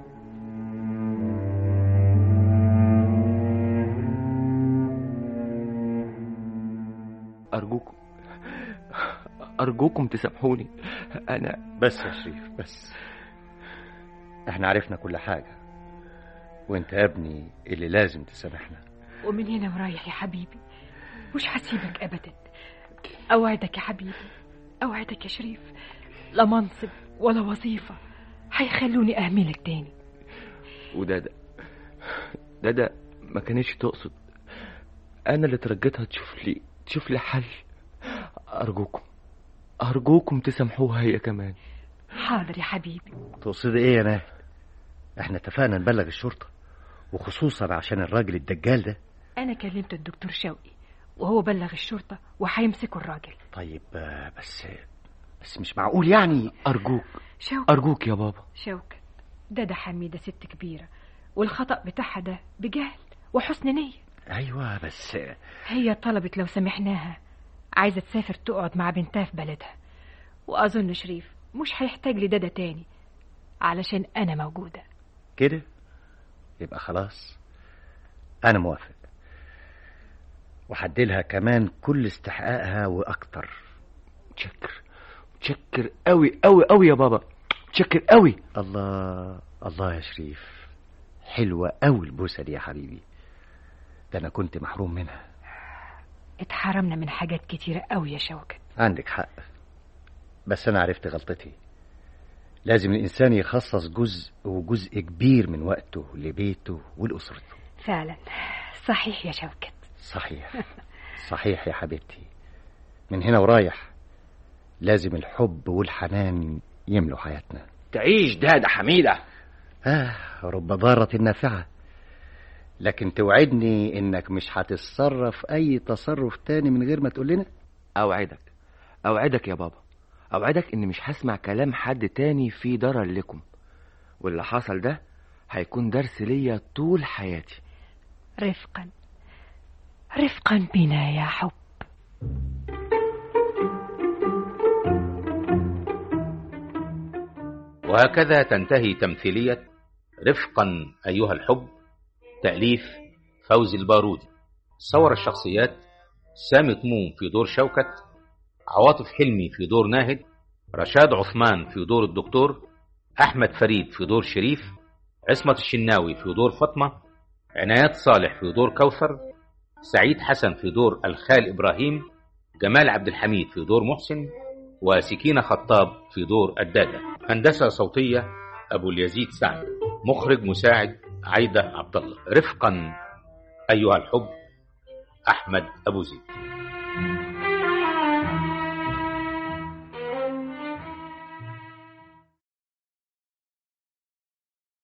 [SPEAKER 3] أرجوكم أرجوكم تسامحوني أنا
[SPEAKER 4] بس يا شريف بس احنا عرفنا كل حاجة وانت يا ابني اللي لازم تسامحنا
[SPEAKER 5] ومن هنا ورايح يا حبيبي مش هسيبك أبدا أوعدك يا حبيبي أوعدك يا شريف لا منصب ولا وظيفة هيخلوني أهملك تاني
[SPEAKER 3] ودادا ندى ما كانتش تقصد انا اللي ترجيتها تشوف لي تشوف لي حل ارجوكم ارجوكم تسامحوها هي كمان
[SPEAKER 5] حاضر يا حبيبي
[SPEAKER 4] تقصد ايه يا ناهد احنا اتفقنا نبلغ الشرطة وخصوصا عشان الراجل الدجال ده
[SPEAKER 5] انا كلمت الدكتور شوقي وهو بلغ الشرطة وهيمسكوا الراجل
[SPEAKER 4] طيب آه، بس بس مش معقول يعني
[SPEAKER 3] ارجوك
[SPEAKER 5] شوقي
[SPEAKER 3] ارجوك يا بابا
[SPEAKER 5] شوكت ده ده حميدة ست كبيرة والخطأ بتاعها ده بجهل وحسن نية
[SPEAKER 4] ايوه بس
[SPEAKER 5] هي طلبت لو سامحناها عايزة تسافر تقعد مع بنتها في بلدها وأظن شريف مش هيحتاج لدادا تاني علشان أنا موجودة
[SPEAKER 4] كده يبقى خلاص انا موافق وحدلها كمان كل استحقاقها واكتر
[SPEAKER 3] متشكر متشكر قوي قوي قوي يا بابا متشكر قوي
[SPEAKER 4] الله الله يا شريف حلوة قوي البوسة دي يا حبيبي ده انا كنت محروم منها
[SPEAKER 5] اتحرمنا من حاجات كتيرة قوي يا شوكت
[SPEAKER 4] عندك حق بس انا عرفت غلطتي لازم الانسان يخصص جزء وجزء كبير من وقته لبيته ولاسرته
[SPEAKER 5] فعلا صحيح يا شوكت
[SPEAKER 4] صحيح صحيح يا حبيبتي من هنا ورايح لازم الحب والحنان يملوا حياتنا
[SPEAKER 2] تعيش دادة حميدة
[SPEAKER 4] آه رب ضارة نافعة لكن توعدني انك مش هتتصرف اي تصرف تاني من غير ما تقول لنا
[SPEAKER 3] اوعدك اوعدك يا بابا اوعدك اني مش هسمع كلام حد تاني فيه ضرر لكم واللي حصل ده هيكون درس ليا طول حياتي
[SPEAKER 5] رفقا رفقا بنا يا حب
[SPEAKER 2] وهكذا تنتهي تمثيلية رفقا أيها الحب تأليف فوزي البارودي صور الشخصيات سامي طموم في دور شوكت عواطف حلمي في دور ناهد رشاد عثمان في دور الدكتور أحمد فريد في دور شريف عصمة الشناوي في دور فاطمة عنايات صالح في دور كوثر سعيد حسن في دور الخال إبراهيم جمال عبد الحميد في دور محسن وسكينة خطاب في دور الدادة هندسة صوتية أبو اليزيد سعد مخرج مساعد عايدة عبد الله رفقا أيها الحب أحمد أبو زيد